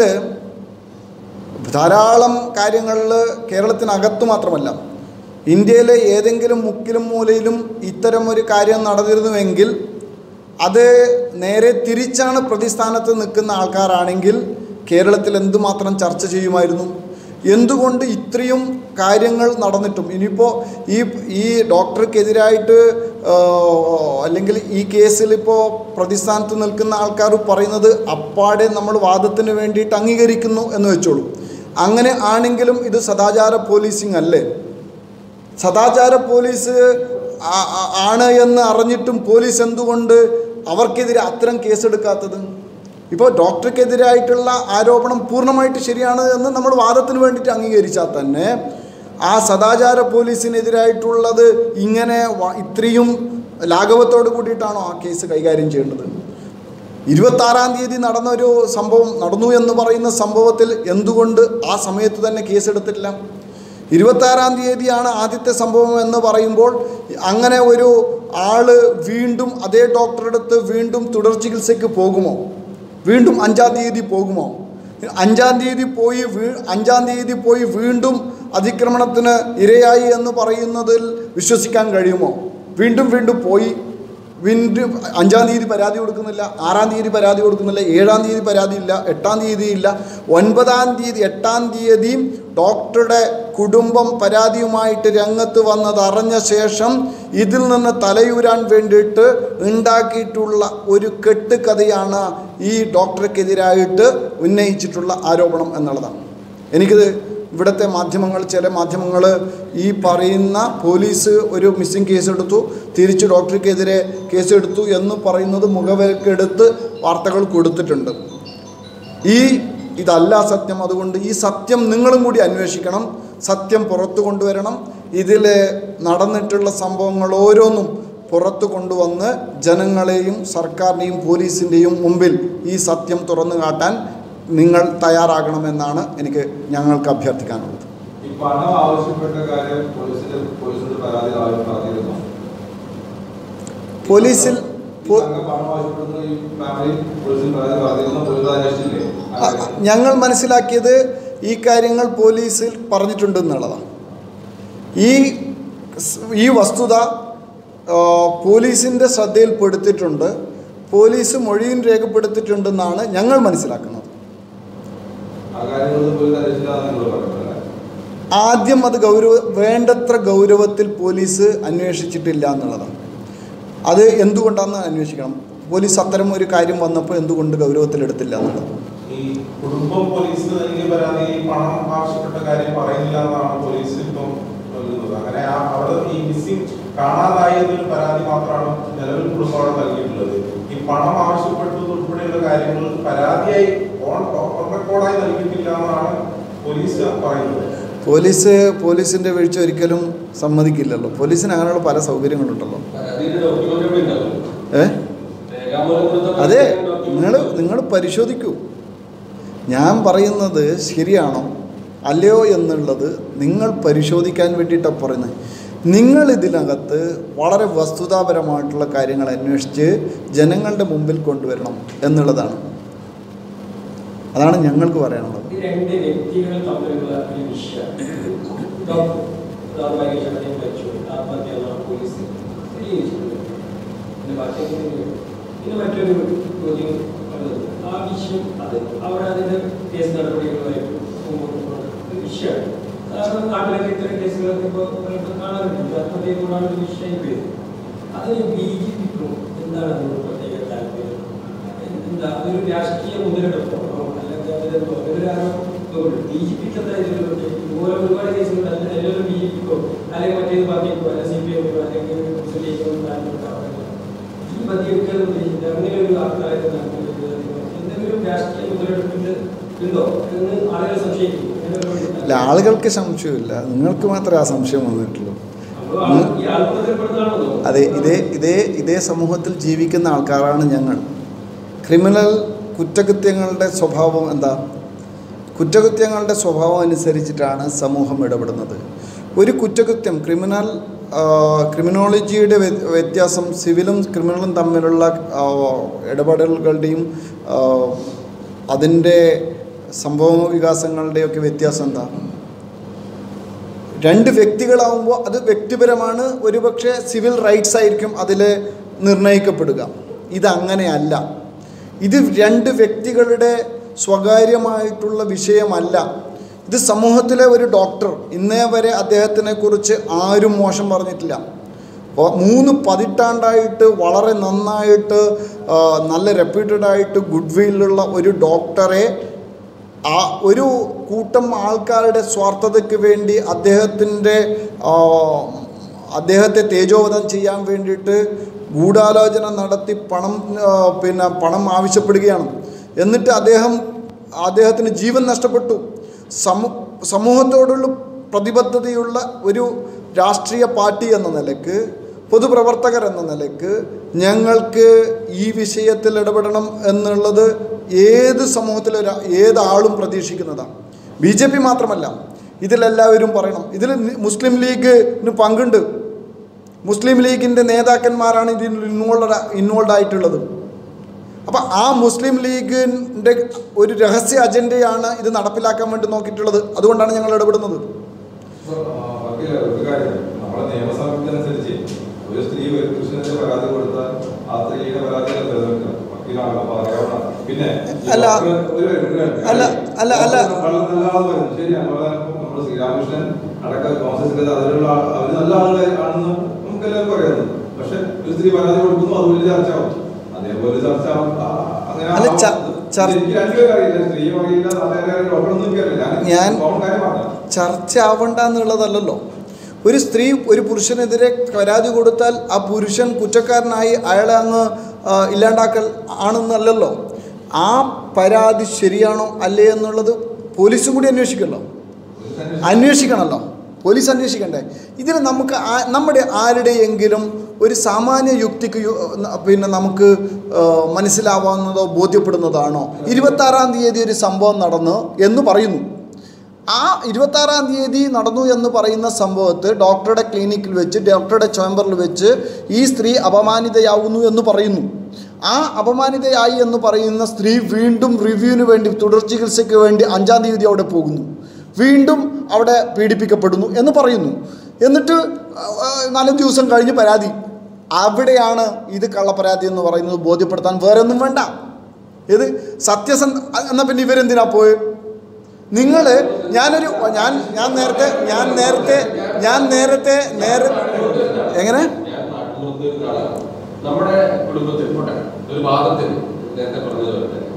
ധാരാളം കാര്യങ്ങളിൽ കേരളത്തിനകത്ത് മാത്രമല്ല ഇന്ത്യയിലെ ഏതെങ്കിലും മുക്കിലും മൂലയിലും ഇത്തരം ഒരു കാര്യം നടന്നിരുന്നുവെങ്കിൽ അത് നേരെ തിരിച്ചാണ് പ്രതിസ്ഥാനത്ത് നിൽക്കുന്ന ആൾക്കാരാണെങ്കിൽ കേരളത്തിൽ എന്തുമാത്രം ചർച്ച ചെയ്യുമായിരുന്നു എന്തുകൊണ്ട് ഇത്രയും കാര്യങ്ങൾ നടന്നിട്ടും ഇനിയിപ്പോൾ ഈ ഈ ഡോക്ടർക്കെതിരായിട്ട് ആ, അല്ലെങ്കിൽ ഈ കേസിൽ ഇപ്പോൾ പ്രതിസ്ഥാനത്ത് നിൽക്കുന്ന ആൾക്കാർ പറയുന്നത് അപ്പാടെ നമ്മൾ വാദത്തിന് വേണ്ടിയിട്ട് അംഗീകരിക്കുന്നു എന്ന് വെച്ചോളൂ അങ്ങനെ ആണെങ്കിലും ഇത് സദാചാര പോലീസിങ് അല്ലേ സദാചാര പോലീസ് ആ- ആ- ആണ് എന്ന് അറിഞ്ഞിട്ടും പോലീസ് എന്തുകൊണ്ട് അവർക്കെതിരെ അത്തരം കേസെടുക്കാത്തത് ഇപ്പോൾ ഡോക്ടർക്കെതിരായിട്ടുള്ള ആരോപണം പൂർണ്ണമായിട്ട് ശരിയാണ് എന്ന് നമ്മൾ വാദത്തിന് വേണ്ടിയിട്ട് അംഗീകരിച്ചാൽ തന്നെ ആ സദാചാര പോലീസിനെതിരായിട്ടുള്ളത് ഇങ്ങനെ വ- ഇത്രയും ലാഘവത്തോട് കൂടിയിട്ടാണോ ആ കേസ് കൈകാര്യം ചെയ്യേണ്ടത് ഇരുപത്താറാം തീയതി നടന്ന ഒരു സംഭവം നടന്നു എന്ന് പറയുന്ന സംഭവത്തിൽ എന്തുകൊണ്ട് ആ സമയത്ത് തന്നെ കേസെടുത്തിട്ടില്ല ഇരുപത്താറാം തീയതിയാണ് ആദ്യത്തെ സംഭവം എന്ന് പറയുമ്പോൾ അങ്ങനെ ഒരു ആള് വീണ്ടും അതേ ഡോക്ടറുടെ അടുത്ത് വീണ്ടും തുടർ ചികിത്സയ്ക്ക് പോകുമോ വീണ്ടും അഞ്ചാം തീയതി പോകുമോ അഞ്ചാം തീയതി പോയി വീ അഞ്ചാം തീയതി പോയി വീണ്ടും അതിക്രമണത്തിന് ഇരയായി എന്ന് പറയുന്നതിൽ വിശ്വസിക്കാൻ കഴിയുമോ വീണ്ടും വീണ്ടും പോയി വീണ്ടും അഞ്ചാം തീയതി പരാതി കൊടുക്കുന്നില്ല ആറാം തീയതി പരാതി കൊടുക്കുന്നില്ല ഏഴാം തീയതി പരാതി ഇല്ല എട്ടാം തീയതി ഇല്ല ഒൻപതാം തീയതി എട്ടാം തീയതിയും ഡോക്ടറുടെ കുടുംബം പരാതിയുമായിട്ട് രംഗത്ത് വന്നത് അറിഞ്ഞ ശേഷം ഇതിൽ നിന്ന് തലയൂരാൻ വേണ്ടിയിട്ട് ഉണ്ടാക്കിയിട്ടുള്ള ഒരു കെട്ടുകഥയാണ് ഈ ഡോക്ടർക്കെതിരായിട്ട് ഉന്നയിച്ചിട്ടുള്ള ആരോപണം എന്നുള്ളതാണ് എനിക്കിത് ഇവിടുത്തെ മാധ്യമങ്ങൾ ചില മാധ്യമങ്ങൾ ഈ പറയുന്ന പോലീസ് ഒരു മിസ്സിംഗ് കേസ് എടുത്തു തിരിച്ച് ഡോക്ടർക്കെതിരെ കേസ് എടുത്തു എന്ന് പറയുന്നത് മുഖവിലക്കെടുത്ത് വാർത്തകൾ കൊടുത്തിട്ടുണ്ട് ഈ ഇതല്ല സത്യം അതുകൊണ്ട് ഈ സത്യം നിങ്ങളും കൂടി അന്വേഷിക്കണം സത്യം പുറത്തു കൊണ്ടുവരണം ഇതിൽ നടന്നിട്ടുള്ള സംഭവങ്ങൾ ഓരോന്നും പുറത്തു കൊണ്ടുവന്ന് ജനങ്ങളെയും സർക്കാരിനെയും പോലീസിൻ്റെയും മുമ്പിൽ ഈ സത്യം തുറന്നു കാട്ടാൻ നിങ്ങൾ തയ്യാറാകണമെന്നാണ് എനിക്ക് ഞങ്ങൾക്ക് അഭ്യർത്ഥിക്കാനുള്ളത് ഈ പണം ആവശ്യപ്പെട്ട കാര്യം പോലീസിന്റെ പോലീസിന്റെ പരാതി ആരും പറഞ്ഞിരുന്നു പോലീസിൽ ഈ പോ- സംഘം പണം ആവശ്യപ്പെടുന്ന ഈ ഫാമിലി പോലീസിന് പരാതി പറഞ്ഞിരുന്നു പോലീസ് അന്വേഷിച്ചില്ലേ ആ അ- കാര്യം. ഞങ്ങൾ മനസ്സിലാക്കിയത് ഈ കാര്യങ്ങൾ പോലീസിൽ പറഞ്ഞിട്ടുണ്ട് എന്നുള്ളതാണ് ഈ സ്- ഈ വസ്തുത ആ, പോലീസിൻ്റെ ശ്രദ്ധയിൽപ്പെടുത്തിയിട്ടുണ്ട് പോലീസ് മൊഴിയും രേഖപ്പെടുത്തിയിട്ടുണ്ടെന്നാണ് ഞങ്ങൾ മനസ്സിലാക്കുന്നത് ആ കാര്യങ്ങളൊന്നും പോലീസ് അന്വേഷിച്ചില്ലാന്ന് നിങ്ങൾ പറഞ്ഞല്ലേ ആദ്യം അത് ഗൗരവ വേണ്ടത്ര ഗൗരവത്തിൽ പോലീസ് അന്വേഷിച്ചിട്ടില്ല എന്നുള്ളതാണ് അത് എന്തുകൊണ്ടാണെന്ന് അന്വേഷിക്കണം പോലീസ് അത്തരം ഒരു കാര്യം വന്നപ്പോൾ എന്തുകൊണ്ട് ഗൗരവത്തിലെടുത്തില്ല എന്നുള്ളത് ഈ കുടുംബം പോലീസിന് നൽകിയ പരാതി ഈ പണം ആവശ്യപ്പെട്ട കാര്യം പറയുന്നില്ല എന്നാണ് പോലീസ് ഇപ്പം നൽകുന്നത് അങ്ങനെ ആ അവിടെ ഈ മിസ്സിംഗ് കാണാതായി എന്നൊരു പരാതി മാത്രമാണ് നിലവിൽ കുടുംബം അവിടെ നൽകിയിട്ടുള്ളത് ഈ പണം ആവശ്യപ്പെട്ടത് ഉൾപ്പെടെയുള്ള കാര്യങ്ങൾ പരാതിയായി ഓൺ ഓൺ റെക്കോർഡായി നൽകിയിട്ടില്ല എന്നാണ് പോലീസ് പറയുന്നത് പോലീസ് പോലീസിൻ്റെ വീഴ്ച ഒരിക്കലും സമ്മതിക്കില്ലല്ലോ പോലീസിന് അങ്ങനെയുള്ള പല സൗകര്യങ്ങളുണ്ടല്ലോ പരാതിയുടെ ഡോക്യുമെന്റ് ഇവിടെ ഉണ്ടാവും ഏ രേഖാമൂലം കൊടുത്ത അതെ document നിങ്ങൾ നിങ്ങൾ പരിശോധിക്കൂ ഞാൻ പറയുന്നത് ശരിയാണോ അല്ലയോ എന്നുള്ളത് നിങ്ങൾ പരിശോധിക്കാൻ വേണ്ടിയിട്ടാണ് പറയുന്നത് നിങ്ങൾ ഇതിനകത്ത് വളരെ വസ്തുതാപരമായിട്ടുള്ള കാര്യങ്ങൾ അന്വേഷിച്ച് ജനങ്ങളുടെ മുമ്പിൽ കൊണ്ടുവരണം എന്നുള്ളതാണ് അതാണ് ഞങ്ങൾക്ക് പറയാനുള്ളത് ഈ രണ്ട് വ്യക്തികൾ തമ്മിലുള്ള ഒരു വിഷയം ഡോക്ടർ ദൗർഭാഗ്യം മരിച്ചു ആത്മഹത്യ എന്നാണ് പോലീസ് സ്ഥിരീകരിച്ചിട്ടുണ്ട് പിന്നെ ബാക്കി എന്തെങ്കിലും പിന്നെ മറ്റൊരു ചോദ്യം ഉള്ളത് ആ വിഷയം അത് അവിടെ അതിന്റെ കേസ് നടപടികളുമായിട്ട് മുമ്പോട്ട് പോകുന്ന ഒരു വിഷയമാണ് കാരണം നാട്ടിലൊക്കെ ഇത്തരം കേസുകളൊക്കെ ഇപ്പോൾ പലപ്പോഴും കാണാറുണ്ട് ആത്മഹത്യ കൊണ്ടാണ് ഒരു വിഷയം വരുന്നത് അതിന് ബി ജെ പിക്കും എന്താണ് അതിനോട് പ്രത്യേക താല്പര്യം എന്താ അതൊരു രാഷ്ട്രീയ മുതലെടുപ്പാണോ അല്ലെങ്കിൽ അതിലെന്തോ ഒരു ബി ജെ പിക്ക് എന്താ ഇതിലൊക്കെ ഇതുപോലെ ഒരുപാട് കേസുകൾ അതിൽ എല്ലാവരും ബി ജെ പിക്കോ അല്ലെങ്കിൽ മറ്റേത് പാർട്ടിക്കോ അല്ലെങ്കിൽ സി പി എമ്മിനോ അല്ലെങ്കിൽ മുസ്ലിം ലീഗിനോ താല്പര്യം ഉണ്ടാവാറില്ല. ഈ മധ്യ ഒരിക്കലും ഉദ്ദേശിച്ചില്ല. അങ്ങനെ ഒരു ആൾക്കാരായിട്ട് നടക്കുന്നത് എന്തെങ്കിലും രാഷ്ട്രീയ മുതലെടുപ്പിന്റെ ഉണ്ടോ എന്ന് ആളുകൾ സംശയിക്കുന്നു അങ്ങനെ ഒരു അല്ല ആളുകൾക്ക് സംശയമില്ല നിങ്ങൾക്ക് മാത്രമേ ആ സംശയം വന്നിട്ടുള്ളൂ അപ്പോൾ ആൾ- ഈ ആത്മഹത്യപ്പെടുന്നതാണോ അതെ ഇതേ ഇതേ ഇതേ സമൂഹത്തിൽ ജീവിക്കുന്ന ആൾക്കാരാണ് ഞങ്ങൾ ക്രിമിനൽ കുറ്റകൃത്യങ്ങളുടെ സ്വഭാവം എന്താ കുറ്റകൃത്യങ്ങളുടെ സ്വഭാവം അനുസരിച്ചിട്ടാണ് സമൂഹം ഇടപെടുന്നത് ഒരു കുറ്റകൃത്യം ക്രിമിനൽ ആ, ക്രിമിനോളജിയുടെ വ്യ- വ്യത്യാസം സിവിലും ക്രിമിനലും തമ്മിലുള്ള ആ, ഇടപെടലുകളുടെയും ആ, അതിൻ്റെ സംഭവ വികാസങ്ങളുടെയൊക്കെ വ്യത്യാസം എന്താ രണ്ട് വ്യക്തികളാവുമ്പോൾ അത് വ്യക്തിപരമാണ് ഒരുപക്ഷെ സിവിൽ റൈറ്റ്സ് ആയിരിക്കും അതിൽ നിർണ്ണയിക്കപ്പെടുക ഇതങ്ങനെയല്ല ഇത് രണ്ട് വ്യക്തികളുടെ സ്വകാര്യമായിട്ടുള്ള വിഷയമല്ല ഇത് സമൂഹത്തിലെ ഒരു ഡോക്ടർ ഇന്നേ വരെ അദ്ദേഹത്തിനെ കുറിച്ച് ആരും മോശം പറഞ്ഞിട്ടില്ല അപ്പോൾ മൂന്ന് പതിറ്റാണ്ടായിട്ട് വളരെ നന്നായിട്ട് ആ, നല്ല റെപ്യൂട്ടഡ് ആയിട്ട് ഗുഡ് വില്ലുള്ള ഒരു ഡോക്ടറെ ആ ഒരു കൂട്ടം ആൾക്കാരുടെ സ്വാർത്ഥതയ്ക്ക് വേണ്ടി അദ്ദേഹത്തിൻ്റെ ആ, അദ്ദേഹത്തെ തേജോവധം ചെയ്യാൻ വേണ്ടിയിട്ട് ഗൂഢാലോചന നടത്തി പണം ആ, പിന്നെ പണം ആവശ്യപ്പെടുകയാണ് എന്നിട്ട് അദ്ദേഹം അദ്ദേഹത്തിന് ജീവൻ നഷ്ടപ്പെട്ടു സമൂ സമൂഹത്തോടുള്ള പ്രതിബദ്ധതയുള്ള ഒരു രാഷ്ട്രീയ പാർട്ടി എന്ന നിലക്ക് പൊതുപ്രവർത്തകർ എന്ന നിലക്ക് ഞങ്ങൾക്ക് ഈ വിഷയത്തിൽ ഇടപെടണം എന്നുള്ളത് ഏത് സമൂഹത്തിലെ ഒരാ- ഏതാളും പ്രതീക്ഷിക്കുന്നതാണ് ബി ജെ പി മാത്രമല്ല ഇതിലെല്ലാവരും പറയണം ഇതിൽ മുസ്ലിം ലീഗിന് പങ്കുണ്ട് മുസ്ലിം ലീഗിൻ്റെ നേതാക്കന്മാരാണ് ഇതിൽ ഇൻവോൾവ് ഇൻവോൾവ് ആയിട്ടുള്ളത് അപ്പം ആ മുസ്ലിം ലീഗിൻ്റെ ഒരു രഹസ്യ അജണ്ടയാണ് ഇത് നടപ്പിലാക്കാൻ വേണ്ടി നോക്കിയിട്ടുള്ളത് അതുകൊണ്ടാണ് ഞങ്ങൾ ഇടപെടുന്നത് ഇപ്പൊ, ആ, വക്കീലെ, ഒരു കാര്യം. നമ്മുടെ നിയമസംഹിതനുസരിച്ച് ഒരു സ്ത്രീ ഒരു പുരുഷനെതിരെ പരാതി കൊടുത്താൽ ആ സ്ത്രീയുടെ പരാതി നിലനിൽക്കണം വക്കീലാണ് അപ്പൊ അറിയാവുന്ന പിന്നെ ഈ അല്ല. ഡോക്ടർ ഒരു ഒരു കാര്യം. അല്ല, അല്ല, അല്ല. വളരെ നല്ല ആൾ വരുന്നു ശരിയാണ് വളരെ നമ്മുടെ ശ്രീരാമകൃഷ്ണൻ അടക്കം കോൺഗ്രസ് അതിലുള്ള ആൾ- അവര് നല്ല ആളുകളെ ആണെന്ന് നമുക്ക് എല്ലാവർക്കും അറിയാവുന്നു പക്ഷെ ഒരു സ്ത്രീ പരാതി കൊടുക്കുന്നു അത് വലിയ ചർച്ചയാവും അതേപോലെ ചർച്ച ആവും. ആ, അങ്ങനെ അല്ല, ച- ആവും. ചർ- എനിക്ക് രണ്ടുപേരും അറിയില്ല സ്ത്രീയും അറിയില്ല നാട്ടുകാരെ ഡോക്ടറൊന്നും എനിക്കറിയില്ല ഞാൻ- ഞാൻ കോമൺ കാര്യം പറഞ്ഞു ചർച്ച ആവണ്ട എന്നുള്ളതല്ലല്ലോ ഒരു സ്ത്രീ ഒരു പുരുഷനെതിരെ പരാതി കൊടുത്താൽ ആ പുരുഷൻ കുറ്റക്കാരനായി അയാളെ അങ്ങ് ആ, ഇല്ലാണ്ടാക്കൽ ആണെന്നല്ലല്ലോ ആ പരാതി ശരിയാണോ അല്ലേ എന്നുള്ളത് പോലീസും കൂടി അന്വേഷിക്കല്ലോ അന്വേഷിക്കണമല്ലോ പോലീസ് അന്വേഷിക്കണ്ടേ ഇതിന് നമുക്ക് ആ- നമ്മുടെ ആരുടെയെങ്കിലും ഒരു സാമാന്യ യുക്തിക്ക് യു- ന- പിന്നെ നമുക്ക് ആ, മനസ്സിലാവാവുന്നതോ ബോധ്യപ്പെടുന്നതാണോ ഇരുപത്താറാം തീയതി ഒരു സംഭവം നടന്നു എന്ന് പറയുന്നു ആ ഇരുപത്താറാം തീയതി നടന്നു എന്ന് പറയുന്ന സംഭവത്ത് ഡോക്ടറുടെ ക്ലിനിക്കിൽ വെച്ച് ഡോക്ടറുടെ ചേംബറിൽ വെച്ച് ഈ സ്ത്രീ അപമാനിതയാവുന്നു എന്ന് പറയുന്നു ആ അപമാനിതയായി എന്ന് പറയുന്ന സ്ത്രീ വീണ്ടും റിവ്യൂവിന് വേണ്ടി തുടർ ചികിത്സയ്ക്ക് വേണ്ടി അഞ്ചാം തീയതി അവിടെ പോകുന്നു വീണ്ടും അവിടെ പീഡിപ്പിക്കപ്പെടുന്നു എന്ന് പറയുന്നു എന്നിട്ട് ആ, ആ, നാലഞ്ച് ദിവസം കഴിഞ്ഞ് പരാതി അവിടെയാണ് ഇത് കള്ളപ്പരാതി എന്ന് പറയുന്നത് ബോധ്യപ്പെടുത്താൻ വേറെ ഒന്നും വേണ്ട ഇത് സത്യസന്ധ എന്നാൽ പിന്നെ ഇവരെന്തിനാ പോയി നിങ്ങൾ ഞാനൊരു ഞാൻ ഞാൻ നേരത്തെ ഞാൻ നേരത്തെ ഞാൻ നേരത്തെ നേരെ എങ്ങനെ ഞാൻ നാട്ടുമ്പുറത്ത് ഒരു ആളാണ്. നമ്മുടെ കുടുംബത്തിൽ പോട്ടെ ഒരു വാദത്തിൽ നേരത്തെ പറഞ്ഞതുപോലെ തന്നെ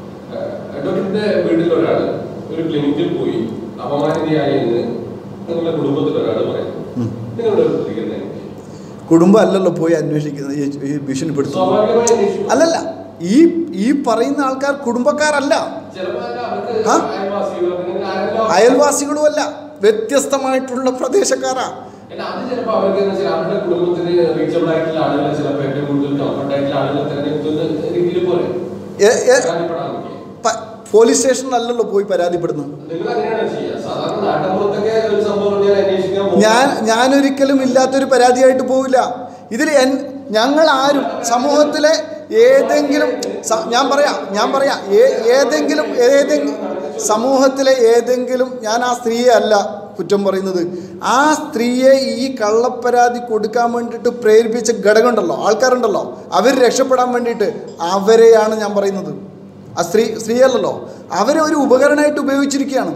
ഡോക്ടറിന്റെ വീട്ടിൽ ഒരാൾ ഒരു ക്ലിനിക്കിൽ പോയി അപമാനിതയായി എന്ന് നിങ്ങളുടെ കുടുംബത്തിൽ ഒരാൾ പറയുന്നു ഉം. നിങ്ങളുടെ ഒരു പ്രതികരണം എങ്ങനെയാണ്? കുടുംബം അല്ലല്ലോ പോയി അന്വേഷിക്കുന്നത് ഈ- ഈ ഭീഷണിപ്പെടുത്തുന്നത് സ്വാഭാവികമായി അന്വേഷിക്കും. അല്ലല്ല ഈ ഈ പറയുന്ന ആൾക്കാർ കുടുംബക്കാരല്ല ചിലപ്പോൾ അവർക്ക് ആ? അയൽവാസികളോ അല്ലെങ്കിൽ ആരെങ്കിലും അയൽവാസികളുമല്ല വ്യത്യസ്തമായിട്ടുള്ള പ്രദേശക്കാരാ അല്ല, അത് ചിലപ്പോൾ അവർക്ക് എന്ന് വെച്ചാൽ അവരുടെ കുടുംബത്തിന് റീച്ചബിൾ ആയിട്ടുള്ള ആളുകളെ ചിലപ്പോൾ ഏറ്റവും കൂടുതൽ കംഫർട്ട് ആയിട്ടുള്ള ആളുകളെ തെരഞ്ഞെടുക്കുന്ന രീതിയിൽ പോലെ എ- എ- പരാതിപ്പെടാൻ നോക്കി. പ- പോലീസ് സ്റ്റേഷനിലല്ലല്ലോ പോയി പരാതിപ്പെടുന്നത് നിങ്ങൾ അങ്ങനെയാണ് ചെയ്യുക സാധാരണ നാട്ടിൻപുറത്തൊക്കെ ഒരു സംഭവം പറഞ്ഞാൽ അന്വേഷിക്കാൻ പോകും. ഞാൻ ഞാനൊരിക്കലും ഇല്ലാത്തൊരു പരാതിയായിട്ട് പോവില്ല ഇതിൽ എൻ ഞങ്ങൾ ആരും സമൂഹത്തിലെ ഏതെങ്കിലും സ- ഞാൻ പറയാം ഞാൻ പറയാം ഏ- ഏതെങ്കിലും ഏതെങ്കിലും സമൂഹത്തിലെ ഏതെങ്കിലും ഞാൻ ആ സ്ത്രീയെ അല്ല കുറ്റം പറയുന്നത് ആ സ്ത്രീയെ ഈ കള്ളപ്പരാതി കൊടുക്കാൻ വേണ്ടിയിട്ട് പ്രേരിപ്പിച്ച ഘടകമുണ്ടല്ലോ ആൾക്കാരുണ്ടല്ലോ അവർ രക്ഷപ്പെടാൻ വേണ്ടിയിട്ട് അവരെയാണ് ഞാൻ പറയുന്നത് ആ സ്ത്രീ സ്ത്രീയല്ലല്ലോ അവരെ ഒരു ഉപകരണമായിട്ട് ഉപയോഗിച്ചിരിക്കുകയാണ്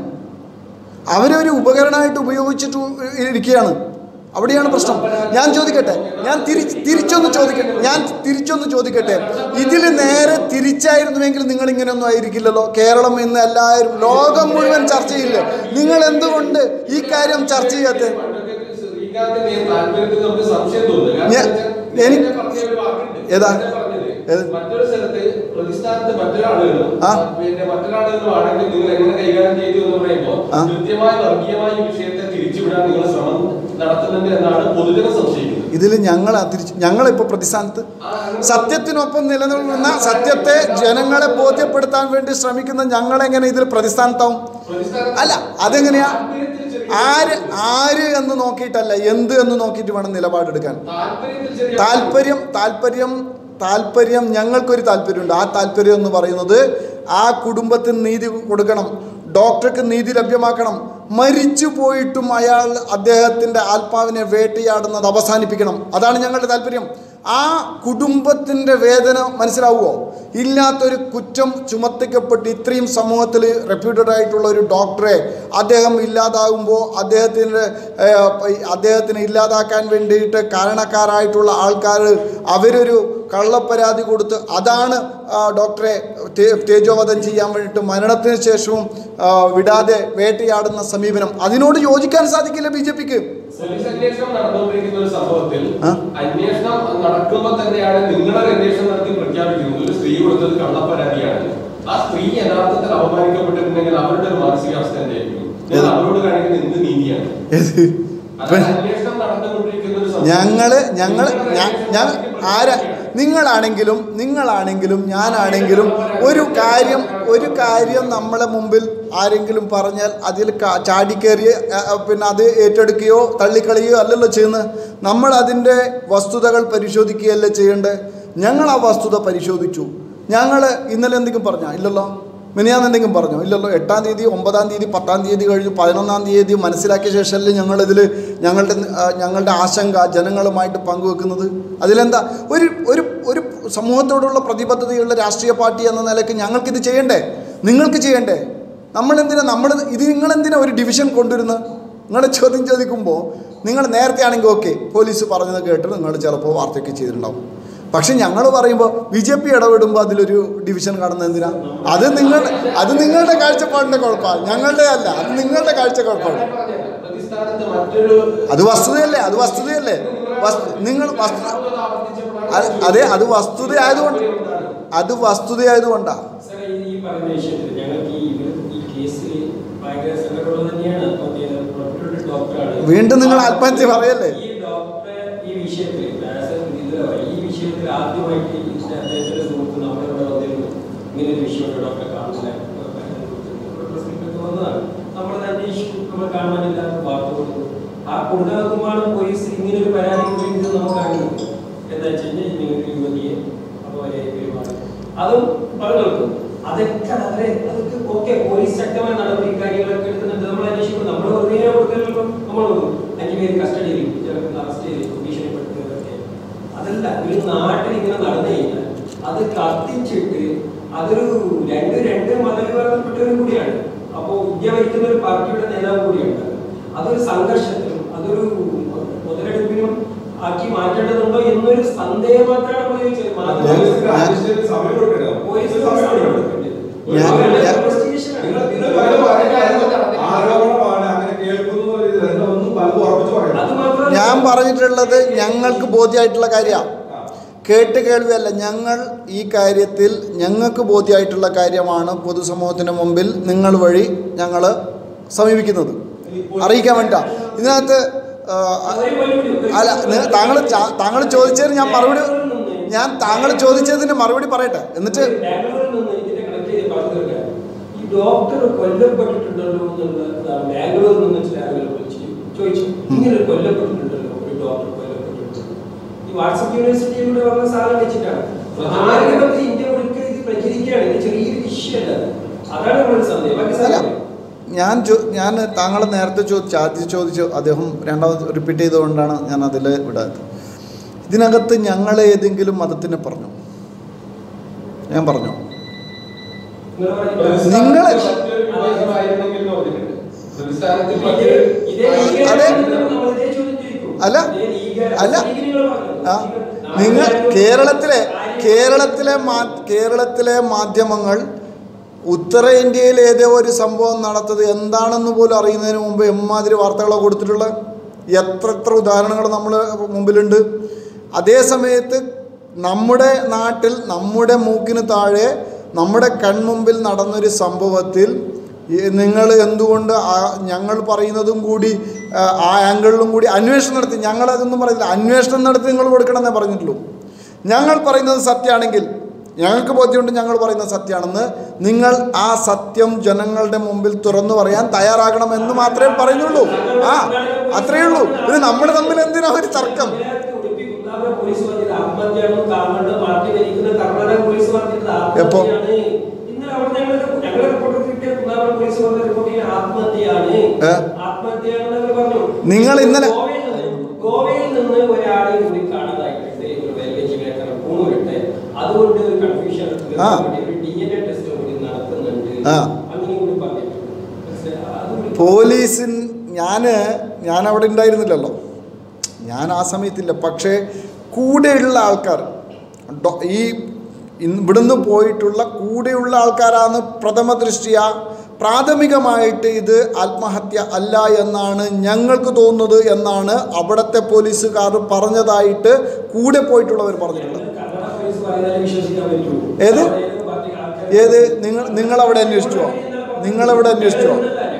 അവരെ ഒരു ഉപകരണമായിട്ട് ഉപയോഗിച്ചിട്ട് ഇരിക്കുകയാണ് അവിടെയാണ് പ്രശ്നം ഞാൻ ചോദിക്കട്ടെ ഞാൻ തിരി തിരിച്ചൊന്ന് ചോദിക്കട്ടെ ഞാൻ തിരിച്ചൊന്ന് ചോദിക്കട്ടെ ഇതിൽ നേരെ തിരിച്ചായിരുന്നുവെങ്കിൽ നിങ്ങൾ ഇങ്ങനെയൊന്നും ആയിരിക്കില്ലല്ലോ കേരളം ഇന്ന് എല്ലാവരും ലോകം മുഴുവൻ ചർച്ച ചെയ്യില്ലേ നിങ്ങൾ എന്തുകൊണ്ട് ഈ കാര്യം ചർച്ച ചെയ്യാത്ത പണ്ടൊക്കെ ശ്രീകാന്തിന്റെ താല്പര്യത്തിൽ നമുക്ക് സംശയം തോന്നുന്നു കാരണം ഞാൻ- എന്ന് വെച്ചാൽ എനിക്ക് നേരത്തെ പറഞ്ഞ ഒരു വാക്കുണ്ട്. ഏതാ? നേരത്തെ പറഞ്ഞത് ഏത്? മറ്റൊരു സ്ഥലത്ത് പ്രതിസ്ഥാനത്ത് മറ്റൊരാളുകളും ആ. പിന്നെ മറ്റൊരാളുകളും ആണെങ്കിൽ നിങ്ങൾ എങ്ങനെ കൈകാര്യം ചെയ്തു എന്ന് പറയുമ്പോൾ ആ. കൃത്യമായ വർഗീയമായ ഈ വിഷയത്തെ തിരിച്ചുവിടാൻ നിങ്ങൾ ശ്രമം നടത്തുന്നുണ്ട് എന്നാണ് പൊതുജനം സംശയിക്കുന്നത് ഇതിൽ ഞങ്ങൾ തിരിച്ച് ഞങ്ങളിപ്പോൾ പ്രതിസ്ഥാനത്ത് ആ, അങ്ങനെ- സത്യത്തിനൊപ്പം നിലനിൽക്കുന്ന സത്യത്തെ ജനങ്ങളെ ബോധ്യപ്പെടുത്താൻ വേണ്ടി ശ്രമിക്കുന്ന ഞങ്ങളെങ്ങനെ ഇതിൽ പ്രതിസ്ഥാനത്താവും പ്രതിസ്ഥാനത്ത് അല്ല അതെങ്ങനെയാ താല്പര്യത്തിൽ ചെറിയ- ആര് ആര് എന്ന് നോക്കിയിട്ടല്ല എന്ത് എന്ന് നോക്കിയിട്ട് വേണം നിലപാടെടുക്കാൻ താല്പര്യത്തിൽ ചെറിയ താല്പര്യം താല്പര്യം താല്പര്യം ഞങ്ങൾക്കൊരു താല്പര്യമുണ്ട് ആ താല്പര്യം എന്ന് പറയുന്നത് ആ കുടുംബത്തിന് നീതി കൊടുക്കണം ഡോക്ടർക്ക് നീതി ലഭ്യമാക്കണം മരിച്ചു പോയിട്ടും അയാൾ അദ്ദേഹത്തിൻ്റെ ആത്മാവിനെ വേട്ടയാടുന്നത് അവസാനിപ്പിക്കണം അതാണ് ഞങ്ങളുടെ താല്പര്യം ആ കുടുംബത്തിൻ്റെ വേദന മനസ്സിലാവുമോ ഇല്ലാത്തൊരു കുറ്റം ചുമത്തിക്കപ്പെട്ട് ഇത്രയും സമൂഹത്തിൽ റെപ്യൂട്ടഡ് ആയിട്ടുള്ള ഒരു ഡോക്ടറെ അദ്ദേഹം ഇല്ലാതാകുമ്പോൾ അദ്ദേഹത്തിൻ്റെ ഏഹ്, അദ്ദേഹത്തിനെ ഇല്ലാതാക്കാൻ വേണ്ടിയിട്ട് കാരണക്കാരായിട്ടുള്ള ആൾക്കാർ അവരൊരു കള്ളപ്പരാതി കൊടുത്ത് അതാണ് ആ, ഡോക്ടറെ തേ- തേജോവധം ചെയ്യാൻ വേണ്ടിയിട്ട് മരണത്തിന് ശേഷവും ആ, വിടാതെ വേട്ടയാടുന്ന സമീപനം അതിനോട് യോജിക്കാൻ സാധിക്കില്ല ബി ജെ പിക്ക് പോലീസ് അന്വേഷണം നടന്നുകൊണ്ടിരിക്കുന്ന ഒരു സംഭവത്തിൽ ആ? അന്വേഷണം നടക്കുമ്പോൾ തന്നെയാണ് നിങ്ങളൊരു അന്വേഷണം നടത്തി പ്രഖ്യാപിക്കുന്നത് ഒരു സ്ത്രീ കൊടുത്തത് കള്ളപ്പരാതിയാണ് ആ സ്ത്രീ യഥാർത്ഥത്തിൽ അപമാനിക്കപ്പെട്ടിട്ടുണ്ടെങ്കിൽ അവരുടെ ഒരു മാനസികാവസ്ഥ എന്തായിരിക്കും നിങ്ങൾ ഏത്? അവരോട് കാണിക്കുന്ന എന്ത് നീതിയാണ് ഏത്? അതായത് അന്വേഷണം നടന്നുകൊണ്ടിരിക്കുന്ന ഒരു സംഭവം. ഞങ്ങള് ഞങ്ങൾ നിങ്ങൾ ഞാൻ അന്വേഷണം ഞാൻ നടത്തി ആരാ പ്രഖ്യാപിക്കുകയാണ്. നിങ്ങളാണെങ്കിലും നിങ്ങളാണെങ്കിലും ഞാനാണെങ്കിലും ഒരു കാര്യം ഒരു കാര്യം നമ്മളെ മുമ്പിൽ ആരെങ്കിലും പറഞ്ഞാൽ അതിൽ കാ- ചാടിക്കേറി ആ, ആ, പിന്നെ അത് ഏറ്റെടുക്കുകയോ തള്ളിക്കളയുകയോ അല്ലല്ലോ ചെയ്യുന്നത് നമ്മൾ അതിൻ്റെ വസ്തുതകൾ പരിശോധിക്കുകയല്ലേ ചെയ്യേണ്ടത് ഞങ്ങൾ ആ വസ്തുത പരിശോധിച്ചു ഞങ്ങൾ ഇന്നലെ എന്തെങ്കിലും പറഞ്ഞാ ഇല്ലല്ലോ മിനിയാന്ന് എന്തെങ്കിലും പറഞ്ഞോ ഇല്ലല്ലോ എട്ടാം തീയതി ഒമ്പതാം തീയതി പത്താം തീയതി കഴിഞ്ഞു പതിനൊന്നാം തീയതി മനസ്സിലാക്കിയ ശേഷമല്ലേ ഞങ്ങളിതിൽ ഞങ്ങളുടെ ആ, ഞങ്ങളുടെ ആശങ്ക ജനങ്ങളുമായിട്ട് പങ്കുവെക്കുന്നത് അതിലെന്താ ഒരു ഒരു ഒരു സമൂഹത്തോടുള്ള പ്രതിബദ്ധതയുള്ള രാഷ്ട്രീയ പാർട്ടി എന്ന നിലയ്ക്ക് ഞങ്ങൾക്കിത് ചെയ്യണ്ടേ നിങ്ങൾക്ക് ചെയ്യണ്ടേ നമ്മളെന്തിനാ നമ്മൾ ഇത് നിങ്ങളെന്തിനാ ഒരു ഡിവിഷൻ കൊണ്ടുവരുന്നത് നിങ്ങൾ ചോദ്യം ചോദിക്കുമ്പോൾ നിങ്ങൾ നേരത്തെ ആണെങ്കിൽ ഓക്കെ പോലീസ് പറഞ്ഞത് കേട്ട് നിങ്ങൾ ചിലപ്പോൾ വാർത്തയൊക്കെ ചെയ്തിട്ടുണ്ടാവും പക്ഷെ ഞങ്ങൾ പറയുമ്പോൾ ബി ജെ പി ഇടപെടുമ്പോൾ അതിലൊരു ഡിവിഷൻ കാണുന്നത് എന്തിനാ അത് നിങ്ങൾ അത് നിങ്ങളുടെ കാഴ്ചപ്പാടിൻ്റെ കുഴപ്പമാണ് ഞങ്ങളുടെ അല്ല അത് നിങ്ങളുടെ കാഴ്ചക്കുഴപ്പമാണ് ഞാൻ പറഞ്ഞത്, പ്രതിസ്ഥാനത്ത് മറ്റൊരു അത് വസ്തുതയല്ലേ അത് വസ്തുതയല്ലേ വസ്തു നിങ്ങൾ വസ്തു ആവർത്തിച്ചപ്പോഴാണ് അത് അതെ അത് വസ്തുത ആയതുകൊണ്ട് അത് വസ്തുത ആയതുകൊണ്ടാണ് സാറേ, ഈ ഈ പറയുന്ന വിഷയത്തിൽ ഞങ്ങൾക്ക് ഈ ഇവര് ഈ കേസിൽ ഭയങ്കര സങ്കടമുള്ളത് തന്നെയാണ് മറ്റേ ഡോക്ടറുടെ ഡോക്ടറാണ് വീണ്ടും നിങ്ങൾ ആത്മഹത്യ പറയല്ലേ ഈ ഡോക്ടറെ ഈ വിഷയത്തിൽ ആസ് എ ഇതിലെ ഈ വിഷയത്തിൽ ആദ്യമായിട്ട് ഇതിന്റെ അദ്ദേഹത്തിന്റെ സുഹൃത്ത് നമ്മുടെ ഇവിടെ വന്നിരുന്നു ഇങ്ങനെ ഒരു വിഷയമുണ്ട് ഡോക്ടറെ കാണുന്നില്ല പ്രസിഡന്റ് വന്നതാണ് നമ്മളത് അന്വേഷിച്ചു നമ്മൾ കാണാനില്ല വാർത്ത കൊടുത്തു ആ കൊടുക്കാകുമ്പോഴാണ് പോലീസ് ഇങ്ങനെ ഒരു പരാതി കൊടുക്കുന്നത് നമുക്ക് അറിയുന്നത് എന്താ വെച്ച് കഴിഞ്ഞാൽ ഇങ്ങനെ ഒരു യുവതിയെ അപ്പോൾ അവരെ പെരുമാറി അതും പറഞ്ഞു അതൊക്കെ അവരെ അതൊക്കെ ഓക്കെ പോലീസ് ശക്തമായ നടപടി കാര്യങ്ങളൊക്കെ എടുക്കുന്നുണ്ട് നമ്മൾ അന്വേഷിക്കുന്നു നമ്മൾ വെറുതെ ഇങ്ങനെ കൊടുക്കലല്ലോ നമ്മൾ കൊടുക്കും അഞ്ചു പേര് കസ്റ്റഡിയിൽ ചിലപ്പോൾ അറസ്റ്റ് ചെയ്ത് ഭീഷണിപ്പെടുത്തുന്നതൊക്കെ അതല്ല ഒരു നാട്ടിൽ ഇങ്ങനെ നടന്നു കഴിഞ്ഞാൽ അത് കത്തിച്ചിട്ട് അതൊരു രണ്ട് രണ്ട് മതവിഭാഗത്തിൽപ്പെട്ടവരും കൂടിയാണ് അപ്പോൾ ഇന്ത്യ ഭരിക്കുന്ന ഒരു പാർട്ടിയുടെ നേതാവ് കൂടിയാണ് അതൊരു സംഘർഷത്തിനും അതൊരു മുതലെടുപ്പിനും ആക്കി മാറ്റേണ്ടതുണ്ടോ എന്നൊരു സന്ദേഹം മാത്രമാണ് ഉപയോഗിച്ചത് പോലീസിന് ഞാൻ- അന്വേഷണത്തിന് സമയം കൊടുക്കണം. പോലീസ് സമയം കൊടുക്കണം. ഞാൻ- നിങ്ങൾ- ഞാൻ- നിങ്ങൾ നിങ്ങൾ പലതും പറയുന്നത് ആരോപണമാണ് അങ്ങനെ കേൾക്കുന്നു എന്നുള്ള രീതിയിൽ നിങ്ങൾ ഒന്നും പലതും ഉറപ്പിച്ച് അത് പറയണം മാത്രമല്ല ഞാൻ പറഞ്ഞിട്ടുള്ളത് ഞങ്ങൾക്ക് ബോധ്യമായിട്ടുള്ള കാര്യമാണ് ആ. കേട്ട് കേൾവിയല്ല ഞങ്ങൾ ഈ കാര്യത്തിൽ ഞങ്ങൾക്ക് ബോധ്യമായിട്ടുള്ള കാര്യമാണ് പൊതുസമൂഹത്തിന് മുമ്പിൽ നിങ്ങൾ വഴി ഞങ്ങൾ സമീപിക്കുന്നത് അറിയിക്കാൻ വേണ്ടിയിട്ടാ ഇതിനകത്ത് ആ, ഒരു വെല്ലുവിളി, ഒരു അല്ല നിങ്ങൾ താങ്കൾ ചാ- താങ്കൾ ചോദിച്ചതിന് ഞാൻ മറുപടി ഞാൻ താങ്കൾ ചോദിച്ചതിന് മറുപടി പറയട്ടെ എന്നിട്ട് ബാംഗ്ലൂരിൽ നിന്ന് ഇതിനെ കണക്ട് ചെയ്ത് പറഞ്ഞു തീർക്കാൻ ഈ ഡോക്ടർ കൊല്ലപ്പെട്ടിട്ടുണ്ടല്ലോ എന്നുള്ളതാണ് ബാംഗ്ലൂരിൽ നിന്ന് ചില ആളുകൾ വിളിച്ച് ചോദിച്ചു ഇങ്ങനെ ഒരു കൊല്ലപ്പെട്ടിട്ടുണ്ടല്ലോ ഒരു ഡോക്ടർ കൊല്ലപ്പെട്ടിട്ടുണ്ട് ഈ വാട്സപ്പ് യൂണിവേഴ്സിറ്റിയിലൂടെ വന്ന സാധനം വെച്ചിട്ടാണ് ആരെങ്കിലും ഇന്ത്യ മുഴുക്ക ഇത് പ്രചരിക്കുകയാണ് ഇത് ചെറിയൊരു വിഷയമല്ല അതാണ് നമ്മുടെ സന്ദേഹം ബാക്കി അല്ല സാധനം ഞാൻ ചോ ഞാൻ താങ്കൾ നേരത്തെ ചോദിച്ചു ആദ്യം ചോദിച്ചു അദ്ദേഹം രണ്ടാമത് റിപ്പീറ്റ് ചെയ്തുകൊണ്ടാണ് ഞാൻ അതിൽ വിടാത്തത് ഇതിനകത്ത് ഞങ്ങൾ ഏതെങ്കിലും മതത്തിനെ പറഞ്ഞു ഞാൻ പറഞ്ഞു നിങ്ങൾ പറഞ്ഞ- നിങ്ങള് മറ്റൊരു വിഭാഗമായിരുന്നെങ്കിൽ എന്ന് പറഞ്ഞിട്ടുണ്ട്. പ്രതിസ്ഥാനത്ത് ഇതേ- മറ്റൊരു ഇതേ അതെ. ലീഗാരാണ് നമ്മൾ ഇതേ ചോദ്യം ചോദിക്കും. അല്ല. ഇതേ ലീഗാ- അല്ല. ലീഗ് നിങ്ങൾ പറഞ്ഞു. ആ ലീഗ് നിങ്ങൾ നാട്ടുകാരും കേരളത്തിലെ ആരും- കേരളത്തിലെ മാ കേരളത്തിലെ മാധ്യമങ്ങൾ ഉത്തരേന്ത്യയിൽ ഏതോ ഒരു സംഭവം നടത്തത് എന്താണെന്ന് പോലും അറിയുന്നതിന് മുമ്പ് എമ്മാതിരി വാർത്തകളോ കൊടുത്തിട്ടുള്ളത് എത്ര എത്ര ഉദാഹരണങ്ങൾ നമ്മൾ മുമ്പിലുണ്ട് അതേ സമയത്ത് നമ്മുടെ നാട്ടിൽ നമ്മുടെ മൂക്കിന് താഴെ നമ്മുടെ കൺമുമ്പിൽ നടന്നൊരു സംഭവത്തിൽ നിങ്ങൾ എന്തുകൊണ്ട് ആ- ഞങ്ങൾ പറയുന്നതും കൂടി ആ, ആ ആംഗിളിലും കൂടി അന്വേഷണം നടത്തി ഞങ്ങളതൊന്നും പറയുന്നില്ല അന്വേഷണം നടത്തി നിങ്ങൾ കൊടുക്കണമെന്നേ പറഞ്ഞിട്ടുള്ളൂ ഞങ്ങൾ പറയുന്നത് സത്യമാണെങ്കിൽ ഞങ്ങൾക്ക് ബോധ്യമുണ്ട് ഞങ്ങൾ പറയുന്നത് സത്യമാണെന്ന് നിങ്ങൾ ആ സത്യം ജനങ്ങളുടെ മുമ്പിൽ തുറന്നു പറയാൻ തയ്യാറാകണമെന്ന് മാത്രമേ പറയുന്നുള്ളൂ ആ അത്രയേ ഉള്ളൂ ഇത് നമ്മൾ തമ്മിൽ എന്തിനാ ഒരു തർക്കം ഉടുപ്പി കുന്നാമ പോലീസ് പറഞ്ഞത് ആത്മഹത്യയാണെന്ന് കാണുന്നുണ്ട് പാർട്ടി ഭരിക്കുന്ന കർണാടക പോലീസ് പറഞ്ഞത് എപ്പോ? ആത്മഹത്യയാണ് ഇന്നലെ അവിടെ ഞങ്ങൾ ഞങ്ങളുടെ റിപ്പോർട്ട് കിട്ടിയ കുന്നാമ പോലീസ് പറഞ്ഞ റിപ്പോർട്ടിൽ ആത്മഹത്യയാണ് ഏ? ആത്മഹത്യയാണെന്ന് അവർ പറഞ്ഞു നിങ്ങൾ ഇന്നലെ- ഗോവയിൽ നിന്ന് ഗോവയിൽ നിന്ന് ഒരാളെ കൂടി കാണാതായിട്ടുണ്ട് ഒരു റെയിൽവേ ജീവനക്കാരൻ പൂണൂരിട്ട് അതുകൊണ്ട് ഒരു കൺഫ്യൂഷൻ ആ. ഒരു ഡി എൻ എ ടെസ്റ്റ് കൂടി നടത്തുന്നുണ്ട് ആ. അങ്ങനെ കൂടി പറഞ്ഞിട്ടുണ്ട് പക്ഷേ അതുകൂടി പോലീസിൻ ഞാൻ ഞാൻ അവിടെ ഉണ്ടായിരുന്നില്ലല്ലോ ഞാൻ ആ സമയത്തില്ല പക്ഷേ കൂടെയുള്ള ആൾക്കാർ ഡോ- ഈ ഇന്ന് ഇവിടുന്ന് പോയിട്ടുള്ള കൂടെയുള്ള ആൾക്കാരാണ് പ്രഥമ ദൃഷ്ടിയ പ്രാഥമികമായിട്ട് ഇത് ആത്മഹത്യ അല്ല എന്നാണ് ഞങ്ങൾക്ക് തോന്നുന്നത് എന്നാണ് അവിടുത്തെ പോലീസുകാർ പറഞ്ഞതായിട്ട് കൂടെ പോയിട്ടുള്ളവർ പറഞ്ഞിട്ടുള്ളത് കർണാടക പോലീസ് പറയുന്നതിൽ വിശ്വസിക്കാൻ പറ്റുമോ ഏത്? അതായത് പാർട്ടി ആൾക്കാർ- ഏത് നിങ്ങൾ നിങ്ങളവിടെ അന്വേഷിച്ചോ നിങ്ങളവിടെ അന്വേഷിച്ചോ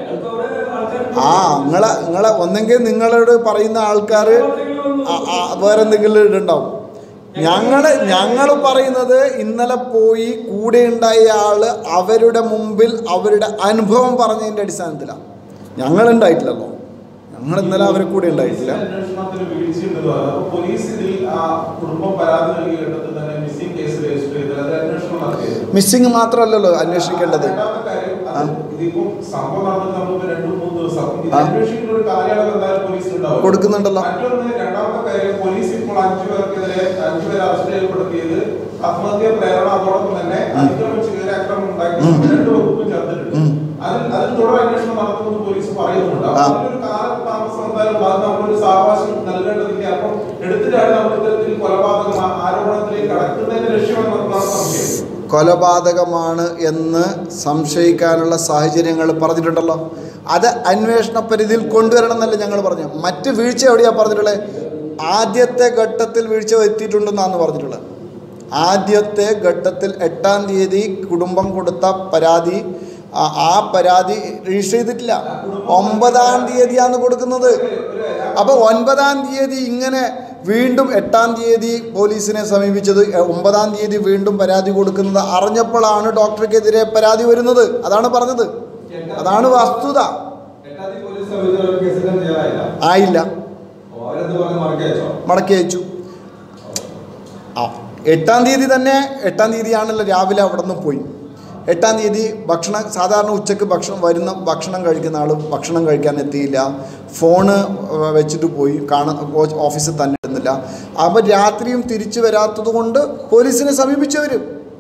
ആ നിങ്ങളെ നിങ്ങളെ ഒന്നെങ്കിൽ നിങ്ങളോട് പറയുന്ന ആൾക്കാർ വേറെ എന്തെങ്കിലും ഇടുണ്ടാവും ഞങ്ങൾ ഞങ്ങൾ പറയുന്നത് ഇന്നലെ പോയി കൂടെ ഉണ്ടായ ആള് അവരുടെ മുമ്പിൽ അവരുടെ അനുഭവം പറഞ്ഞതിൻ്റെ അടിസ്ഥാനത്തിലാണ് ഞങ്ങൾ ഉണ്ടായിട്ടില്ലല്ലോ ഞങ്ങൾ ഇന്നലെ അവരെ കൂടെ ഉണ്ടായിട്ടില്ല അന്വേഷണത്തിന് വീഴ്ചയുണ്ടെന്ന് പറഞ്ഞു. അപ്പൊ പോലീസ് ഇതിൽ ആ കുടുംബം പരാതി നൽകിയ ഘട്ടത്തിൽ തന്നെ മിസ്സിംഗ് കേസ് രജിസ്റ്റർ ചെയ്ത് അത് അന്വേഷണം നടത്തിയത് മിസ്സിങ് മാത്രമല്ലല്ലോ അന്വേഷിക്കേണ്ടത് രണ്ടാമത്തെ കാര്യം, അത് ഇതിപ്പം സംഭവം നടന്നിട്ട് നമ്മളിപ്പോ രണ്ടു മൂന്ന് ദിവസം ഇത് ആ. അന്വേഷിക്കുന്ന ഒരു കാലയളവ് എന്തായാലും പോലീസിന് ഉണ്ടാവും. കൊടുക്കുന്നുണ്ടല്ലോ. മറ്റൊന്ന് രണ്ടാമത്തെ കാര്യം പോലീസ് ഇപ്പോൾ അഞ്ചു പേർക്കെതിരെ അഞ്ചു പേരെ അറസ്റ്റ് ചെയ്യപ്പെടുത്തിയത് ആത്മഹത്യാ പ്രേരണ അതോടൊപ്പം തന്നെ അതിക്രമിച്ച് കയറി ആക്രമണം ഉണ്ടാക്കി രണ്ട് വകുപ്പും ചേർത്തിട്ടുണ്ട് ഉം. അതിൽ അതിൽ തുടർ അന്വേഷണം നടത്തുമെന്ന് പോലീസ് പറയുന്നുണ്ട് അപ്പൊ ആ. അതിലൊരു കാലതാമസം എന്തായാലും അത് നമ്മളൊരു സാവകാശം നൽകേണ്ടതില്ല അപ്പം എടുത്തിട്ടാണ് നമ്മൾ ഇത്തരത്തിൽ കൊലപാതകം ആ- ആരോപണത്തിലേക്ക് കടക്കുന്നതിന്റെ ലക്ഷ്യമെന്നാണ് സംശയം കൊലപാതകമാണ് എന്ന് സംശയിക്കാനുള്ള സാഹചര്യങ്ങൾ പറഞ്ഞിട്ടുണ്ടല്ലോ അത് അന്വേഷണ പരിധിയിൽ കൊണ്ടുവരണം എന്നല്ല ഞങ്ങൾ പറഞ്ഞു മറ്റ് വീഴ്ച എവിടെയാണ് പറഞ്ഞിട്ടുള്ളത് ആദ്യത്തെ ഘട്ടത്തിൽ വീഴ്ച വരുത്തിയിട്ടുണ്ടെന്നാണ് പറഞ്ഞിട്ടുള്ളത് ആദ്യത്തെ ഘട്ടത്തിൽ എട്ടാം തീയതി കുടുംബം കൊടുത്ത പരാതി ആ- ആ പരാതി രജിസ്റ്റർ ചെയ്തിട്ടില്ല ഒമ്പതാം തീയതിയാണ് കൊടുക്കുന്നത് അപ്പോൾ ഒൻപതാം തീയതി ഇങ്ങനെ വീണ്ടും എട്ടാം തീയതി പോലീസിനെ സമീപിച്ചത് എ- ഒമ്പതാം തീയതി വീണ്ടും പരാതി കൊടുക്കുന്നത് അറിഞ്ഞപ്പോഴാണ് ഡോക്ടർക്കെതിരെ പരാതി വരുന്നത് അതാണ് പറഞ്ഞത് അതാണ് വസ്തുത എട്ടാം തീയതി പോലീസ് സമയത്ത് ഒരു കേസ് എടുക്കാൻ തയ്യാറായില്ല ആയില്ല അവരെന്ത് പറഞ്ഞ് മറക്കി അയച്ചോ മടക്കി അയച്ചു ആ എട്ടാം തീയതി തന്നെ എട്ടാം തീയതിയാണല്ലോ രാവിലെ അവിടെ നിന്ന് പോയി എട്ടാം തീയതി ഭക്ഷണം സാധാരണ ഉച്ചയ്ക്ക് ഭക്ഷണം വരുന്ന ഭക്ഷണം കഴിക്കുന്ന ആൾ ഭക്ഷണം കഴിക്കാൻ എത്തിയില്ല ഫോണ് ഏഹ്, വെച്ചിട്ട് പോയി കാണാൻ ഓഫീസിൽ തന്നെ ഇരുന്നില്ല അപ്പോൾ രാത്രിയും തിരിച്ചു വരാത്തത് കൊണ്ട് പോലീസിനെ സമീപിച്ചവർ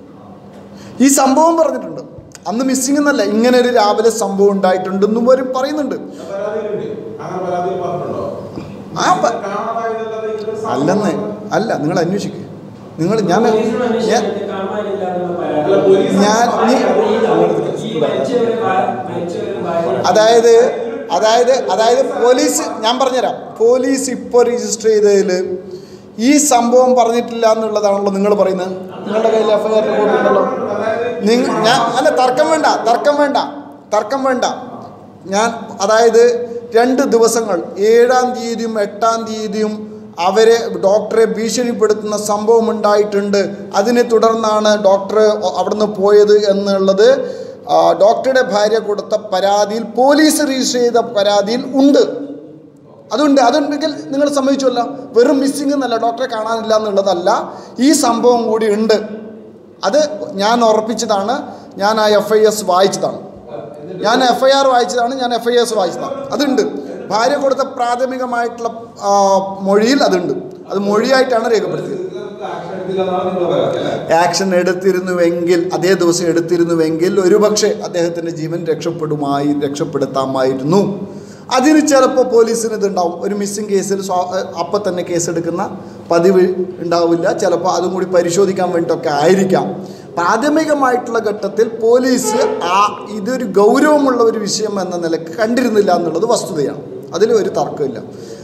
ഈ സംഭവം പറഞ്ഞിട്ടുണ്ട് അന്ന് മിസ്സിംഗ് എന്നല്ല ഇങ്ങനെ ഒരു രാവിലെ സംഭവം ഉണ്ടായിട്ടുണ്ടെന്നും വരും പറയുന്നുണ്ട് ആ പരാതിയിലുണ്ട് അങ്ങനെ പരാതിയിൽ പറഞ്ഞിട്ടുണ്ടോ ആ പ- കാണാതായതല്ലാതെ ഇതിലൊരു സംഭവം അല്ലെന്ന് അല്ല നിങ്ങൾ അന്വേഷിക്കുക നിങ്ങൾ ഞാൻ പോലീസിനോട് ഞാൻ അന്വേഷിച്ചിട്ട് കാണാനില്ല എന്നുള്ള പരാതി. അല്ല, പോലീസ് ഞാൻ- നീ- ഈ മരിച്ചവരെ ഭാര്യ- മരിച്ചവരെ ഭാര്യ- അതായത് അതായത് അതായത് പോലീസ് ഞാൻ പറഞ്ഞുതരാം പോലീസ് ഇപ്പോൾ രജിസ്റ്റർ ചെയ്തതിൽ ഈ സംഭവം പറഞ്ഞിട്ടില്ല എന്നുള്ളതാണല്ലോ നിങ്ങൾ പറയുന്നത് നിങ്ങളുടെ കയ്യിൽ എഫ് ഐ ആർ റിപ്പോർട്ട് ഉണ്ടല്ലോ നിങ്ങ ഞാൻ അല്ല തർക്കം വേണ്ട തർക്കം വേണ്ട തർക്കം വേണ്ട ഞാൻ അതായത് രണ്ട് ദിവസങ്ങൾ ഏഴാം തീയതിയും എട്ടാം തീയതിയും അവരെ ഡോക്ടറെ ഭീഷണിപ്പെടുത്തുന്ന സംഭവം ഉണ്ടായിട്ടുണ്ട് അതിനെ തുടർന്നാണ് ഡോക്ടർ അവിടുന്ന് പോയത് എന്നുള്ളത് ആ, ഡോക്ടറുടെ ഭാര്യ കൊടുത്ത പരാതിയിൽ പോലീസ് രജിസ്റ്റർ ചെയ്ത പരാതിയിൽ ഉണ്ട് അതുണ്ട് അതുണ്ടെങ്കിൽ നിങ്ങൾ സമ്മതിച്ചല്ല വെറും മിസ്സിംഗ് എന്നല്ല ഡോക്ടറെ കാണാനില്ല എന്നുള്ളതല്ല ഈ സംഭവം കൂടി ഉണ്ട് അത് ഞാൻ ഉറപ്പിച്ചതാണ് ഞാൻ ആ എഫ് ഐ എസ് വായിച്ചതാണ് ഞാൻ എഫ് ഐ ആർ വായിച്ചതാണ് ഞാൻ എഫ് ഐ എസ് വായിച്ചതാണ് അതുണ്ട് ഭാര്യ കൊടുത്ത പ്രാഥമികമായിട്ടുള്ള ആ, മൊഴിയിൽ അതുണ്ട് അത് മൊഴിയായിട്ടാണ് രേഖപ്പെടുത്തിയത് ആക്ഷൻ എടുത്തില്ല എന്നാണ് നിങ്ങളുടെ പരാതി അല്ലേ ആക്ഷൻ എടുത്തിരുന്നുവെങ്കിൽ അതേ ദിവസം എടുത്തിരുന്നുവെങ്കിൽ ഒരുപക്ഷെ അദ്ദേഹത്തിൻ്റെ ജീവൻ രക്ഷപ്പെടുമായി രക്ഷപ്പെടുത്താമായിരുന്നു അതിന് ചിലപ്പോൾ പോലീസിന് ഇതുണ്ടാവും ഒരു മിസ്സിംഗ് കേസിൽ സ്വാ അപ്പം തന്നെ കേസെടുക്കുന്ന പതിവ് ഉണ്ടാവില്ല ചിലപ്പോൾ അതും കൂടി പരിശോധിക്കാൻ വേണ്ടിയിട്ടൊക്കെ ആയിരിക്കാം പ്രാഥമികമായിട്ടുള്ള ഘട്ടത്തിൽ പോലീസ് ആ ഇതൊരു ഗൗരവമുള്ള ഒരു വിഷയം എന്ന നിലക്ക് കണ്ടിരുന്നില്ല എന്നുള്ളത് വസ്തുതയാണ് അതിൽ ഒരു തർക്കമില്ല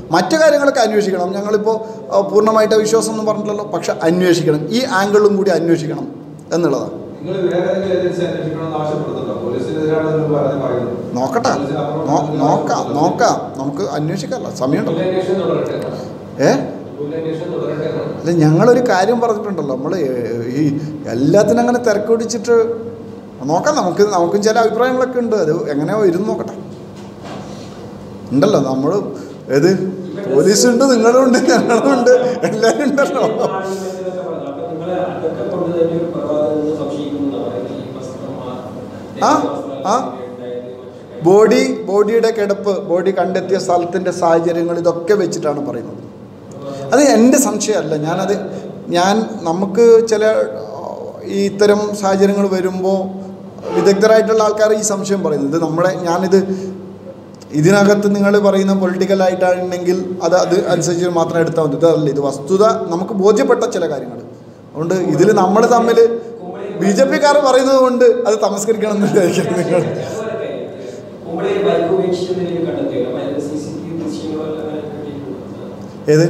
മറ്റു കാര്യങ്ങളൊക്കെ അന്വേഷിക്കണം ഞങ്ങളിപ്പോൾ ആ, പൂർണ്ണമായിട്ട് വിശ്വാസം ഒന്നും പറഞ്ഞില്ലല്ലോ പക്ഷെ അന്വേഷിക്കണം ഈ ആംഗിളും കൂടി അന്വേഷിക്കണം എന്നുള്ളതാണ് നിങ്ങൾ വേറെ ഏതെങ്കിലും ഏജൻസി അന്വേഷിക്കണമെന്ന് ആവശ്യപ്പെടുന്നുണ്ടോ പോലീസിനെതിരാണ് നിങ്ങൾ പരാതി പറയുന്നത് നോക്കട്ടെ പോലീസിന് അപ്പുറം നോ- നോക്കാം നോക്കാം നമുക്ക് അന്വേഷിക്കാമല്ലോ സമയമുണ്ടല്ലോ അന്വേഷണം തുടരട്ടെ എന്നാണ്. ഏ അന്വേഷണം തുടരട്ടെ എന്നാണ്. അല്ല ഞങ്ങളൊരു കാര്യം പറഞ്ഞിട്ടുണ്ടല്ലോ നമ്മൾ ഈ എല്ലാത്തിനും അങ്ങനെ തിരക്കൊടിച്ചിട്ട് നോക്കാം നമുക്ക് നമുക്കും ചില അഭിപ്രായങ്ങളൊക്കെ ഉണ്ട് അത് എങ്ങനെയോ ഇരുന്ന് നോക്കട്ടെ ഉണ്ടല്ലോ നമ്മൾ ഏത് പോലീസ് ഉണ്ട് നിങ്ങളും ഉണ്ട് ഞങ്ങളും ഉണ്ട് എല്ലാവരും ഉണ്ടല്ലോ ആ, ആ. ബോഡി ബോഡിയുടെ കിടപ്പ് ബോഡി കണ്ടെത്തിയ സ്ഥലത്തിൻ്റെ സാഹചര്യങ്ങൾ ഇതൊക്കെ വെച്ചിട്ടാണ് പറയുന്നത് അത് എൻ്റെ സംശയമല്ല ഞാനത് ഞാൻ നമുക്ക് ചില ആ, ഈ ഇത്തരം സാഹചര്യങ്ങൾ വരുമ്പോൾ വിദഗ്ധരായിട്ടുള്ള ആൾക്കാർ ഈ സംശയം പറയുന്നത് ഇത് നമ്മുടെ ഞാനിത് ഇതിനകത്ത് നിങ്ങൾ പറയുന്ന പൊളിറ്റിക്കൽ ആയിട്ടാണെങ്കിൽ അത് അത് അനുസരിച്ച് മാത്രം എടുത്താൽ മതി ഇതല്ല ഇത് വസ്തുത നമുക്ക് ബോധ്യപ്പെട്ട ചില കാര്യങ്ങൾ അതുകൊണ്ട് ഇതിൽ നമ്മൾ തമ്മിൽ ബി ജെ പിക്കാർ പറയുന്നത് കൊണ്ട് അത് തമസ്കരിക്കണം എന്ന് വിചാരിക്കണം നിങ്ങൾ ഏത്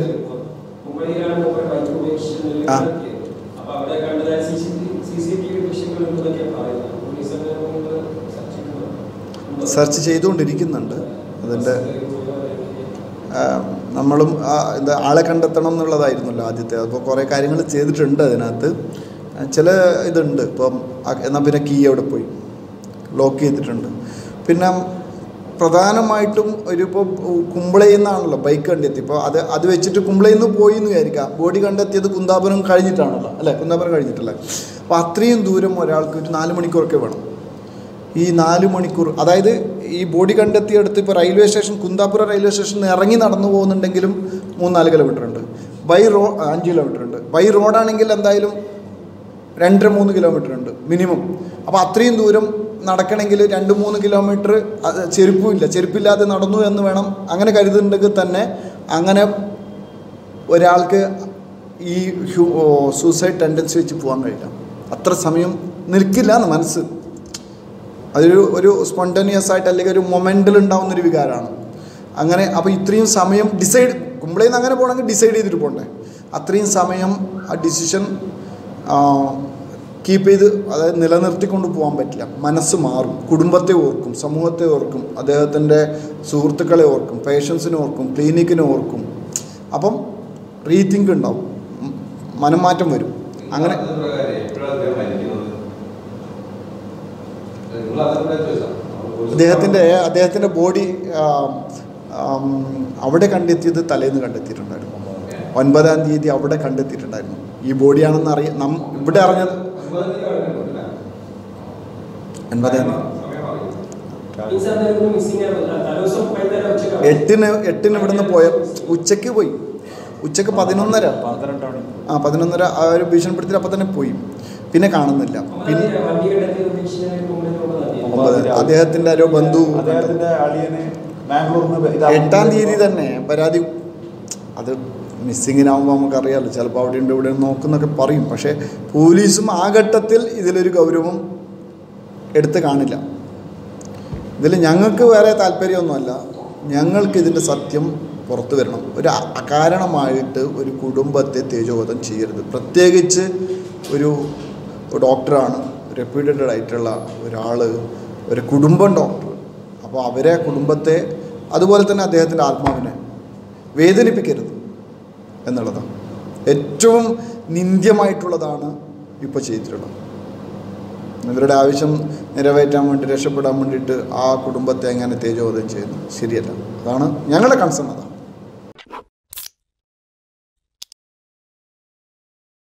ആ. അപ്പൊ അവിടെ കണ്ടതായ സി സി ടി വി ദൃശ്യങ്ങൾ ഉണ്ടെന്നൊക്കെയാണ് പറയുന്നത് പോലീസ് അങ്ങനെ നിങ്ങൾ സെർച്ച് ചെയ്യുന്നുണ്ടോ? സെർച്ച് ചെയ്തുകൊണ്ടിരിക്കുന്നുണ്ട് അതിൻ്റെ ആ, നമ്മളും ആ, എന്താ ആളെ കണ്ടെത്തണം എന്നുള്ളതായിരുന്നല്ലോ ആദ്യത്തെ അപ്പോൾ കുറേ കാര്യങ്ങൾ ചെയ്തിട്ടുണ്ട് അതിനകത്ത് ആ, ചില ഇതുണ്ട് ഇപ്പം ആ- എന്നാൽ പിന്നെ കീ അവിടെ പോയി ലോക്ക് ചെയ്തിട്ടുണ്ട് പിന്നെ പ്രധാനമായിട്ടും ഒരു ഇപ്പോൾ കുമ്പളയിൽ നിന്നാണല്ലോ ബൈക്ക് കണ്ടെത്തി ഇപ്പോൾ അത് അത് വെച്ചിട്ട് കുമ്പളയിൽ നിന്ന് പോയി എന്ന് വിചാരിക്കാം ബോഡി കണ്ടെത്തിയത് കുന്താപുരം കഴിഞ്ഞിട്ടാണല്ലോ അല്ലേ കുന്താപുരം കഴിഞ്ഞിട്ടല്ലേ അപ്പോൾ അത്രയും ദൂരം ഒരാൾക്ക് ഒരു നാല് മണിക്കൂറൊക്കെ വേണം ഈ നാല് മണിക്കൂർ അതായത് ഈ ബോഡി കണ്ടെത്തിയെടുത്ത് ഇപ്പോൾ റെയിൽവേ സ്റ്റേഷൻ കുന്താപുര റെയിൽവേ സ്റ്റേഷനിൽ നിന്ന് ഇറങ്ങി നടന്നു പോകുന്നുണ്ടെങ്കിലും മൂന്നാല് കിലോമീറ്റർ ഉണ്ട് ബൈ റോ അഞ്ച് കിലോമീറ്റർ ഉണ്ട് ബൈ റോഡാണെങ്കിൽ എന്തായാലും രണ്ടര മൂന്ന് കിലോമീറ്റർ ഉണ്ട് മിനിമം അപ്പോൾ അത്രയും ദൂരം നടക്കണമെങ്കിൽ രണ്ട് മൂന്ന് കിലോമീറ്റർ അത് ചെരുപ്പുമില്ല ചെരുപ്പില്ലാതെ നടന്നു എന്ന് വേണം അങ്ങനെ കരുതുന്നുണ്ടെങ്കിൽ തന്നെ അങ്ങനെ ഒരാൾക്ക് ഈ സൂസൈഡ് ടെൻഡൻസി വെച്ച് പോകാൻ കഴിയില്ല അത്ര സമയം നിൽക്കില്ല എന്ന് മനസ്സ് അതൊരു ഒരു സ്പോണ്ടേനിയസ് ആയിട്ട് അല്ലെങ്കിൽ ഒരു മൊമെൻറ്റിൽ ഉണ്ടാവുന്നൊരു വികാരമാണ് അങ്ങനെ അപ്പോൾ ഇത്രയും സമയം ഡിസൈഡ് കുമ്പളയിൽ നിന്ന് അങ്ങനെ പോകണമെങ്കിൽ ഡിസൈഡ് ചെയ്തിട്ട് പോകണ്ടേ അത്രയും സമയം ആ ഡിസിഷൻ കീപ്പ് ചെയ്ത് അതായത് നിലനിർത്തിക്കൊണ്ട് പോകാൻ പറ്റില്ല മനസ്സ് മാറും കുടുംബത്തെ ഓർക്കും സമൂഹത്തെ ഓർക്കും അദ്ദേഹത്തിൻ്റെ സുഹൃത്തുക്കളെ ഓർക്കും പേഷ്യൻസിനെ ഓർക്കും ക്ലിനിക്കിനെ ഓർക്കും അപ്പം റീതിങ്ക് ഉണ്ടാവും ഉം, മനംമാറ്റം വരും അങ്ങനെ അത് പ്രകാരം എപ്പോഴാണ് അദ്ദേഹം മരിക്കുന്നത് നിങ്ങൾ അതിന്റെ ചോദിച്ചാ അദ്ദേഹത്തിൻ്റെ അദ്ദേഹത്തിൻ്റെ ബോഡി അവിടെ കണ്ടെത്തിയത് തലേന്ന് കണ്ടെത്തിയിട്ടുണ്ടായിരുന്നു ഒൻപതാം തീയതി അവിടെ കണ്ടെത്തിയിട്ടുണ്ടായിരുന്നു ഈ ബോഡിയാണെന്ന് അറിയ നം ഇവിടെ അറിഞ്ഞത് ഒൻപതാം തീയതി മീൻസ് അതായിരുന്നു മിസ്സിംഗ് ആയിരുന്നു തലേദിവസം വൈകുന്നേരം ഉച്ചയ്ക്ക് എട്ടിന് എട്ടിന് ഇവിടുന്ന് പോയ ഉച്ചയ്ക്ക് പോയി ഉച്ചയ്ക്ക് പതിനൊന്നര ആ പതിനൊന്നര ആ ഒരു ഭീഷണിപ്പെടുത്തി അപ്പം തന്നെ പോയി പിന്നെ കാണുന്നില്ല പിന്നെ വണ്ടി കണ്ടെത്തിയത് ഭീഷണി മുമ്പിൽ ഒമ്പത് അദ്ദേഹത്തിൻ്റെ ഒരു ബന്ധു അദ്ദേഹത്തിന്റെ അളിയന് ബാംഗ്ലൂരിൽ നിന്ന് എട്ടാം തീയതി തന്നെ പരാതി അത് മിസ്സിങ്ങിനാവുമ്പോൾ നമുക്കറിയാമല്ലോ ചിലപ്പോൾ അവിടെ ഉണ്ട് ഇവിടെ ഉണ്ട് നോക്കുന്നൊക്കെ പറയും പക്ഷേ പോലീസും ആ ഘട്ടത്തിൽ ഇതിലൊരു ഗൗരവം എടുത്ത് കാണില്ല ഇതിൽ ഞങ്ങൾക്ക് വേറെ താല്പര്യമൊന്നുമല്ല ഞങ്ങൾക്ക് ഇതിൻ്റെ സത്യം പുറത്തു വരണം ഒരു അ- അകാരണമായിട്ട് ഒരു കുടുംബത്തെ തേജോവധം ചെയ്യരുത് പ്രത്യേകിച്ച് ഒരു ഡോക്ടറാണ് റെപ്യൂട്ടഡ് ആയിട്ടുള്ള ഒരാൾ ഒരു കുടുംബം ഡോക്ടർ അപ്പോൾ അവരെ കുടുംബത്തെ അതുപോലെ തന്നെ അദ്ദേഹത്തിൻ്റെ ആത്മാവിനെ വേദനിപ്പിക്കരുത് എന്നുള്ളതാണ് ഏറ്റവും നിന്ദ്യമായിട്ടുള്ളതാണ് ഇപ്പോൾ ചെയ്തിട്ടുള്ളത് ഇവരുടെ ആവശ്യം നിറവേറ്റാൻ വേണ്ടി രക്ഷപ്പെടാൻ വേണ്ടിയിട്ട് ആ കുടുംബത്തെ എങ്ങനെ തേജോവധം ചെയ്യുന്നു ശരിയല്ല അതാണ് ഞങ്ങളുടെ കൺസേൺ അതാണ്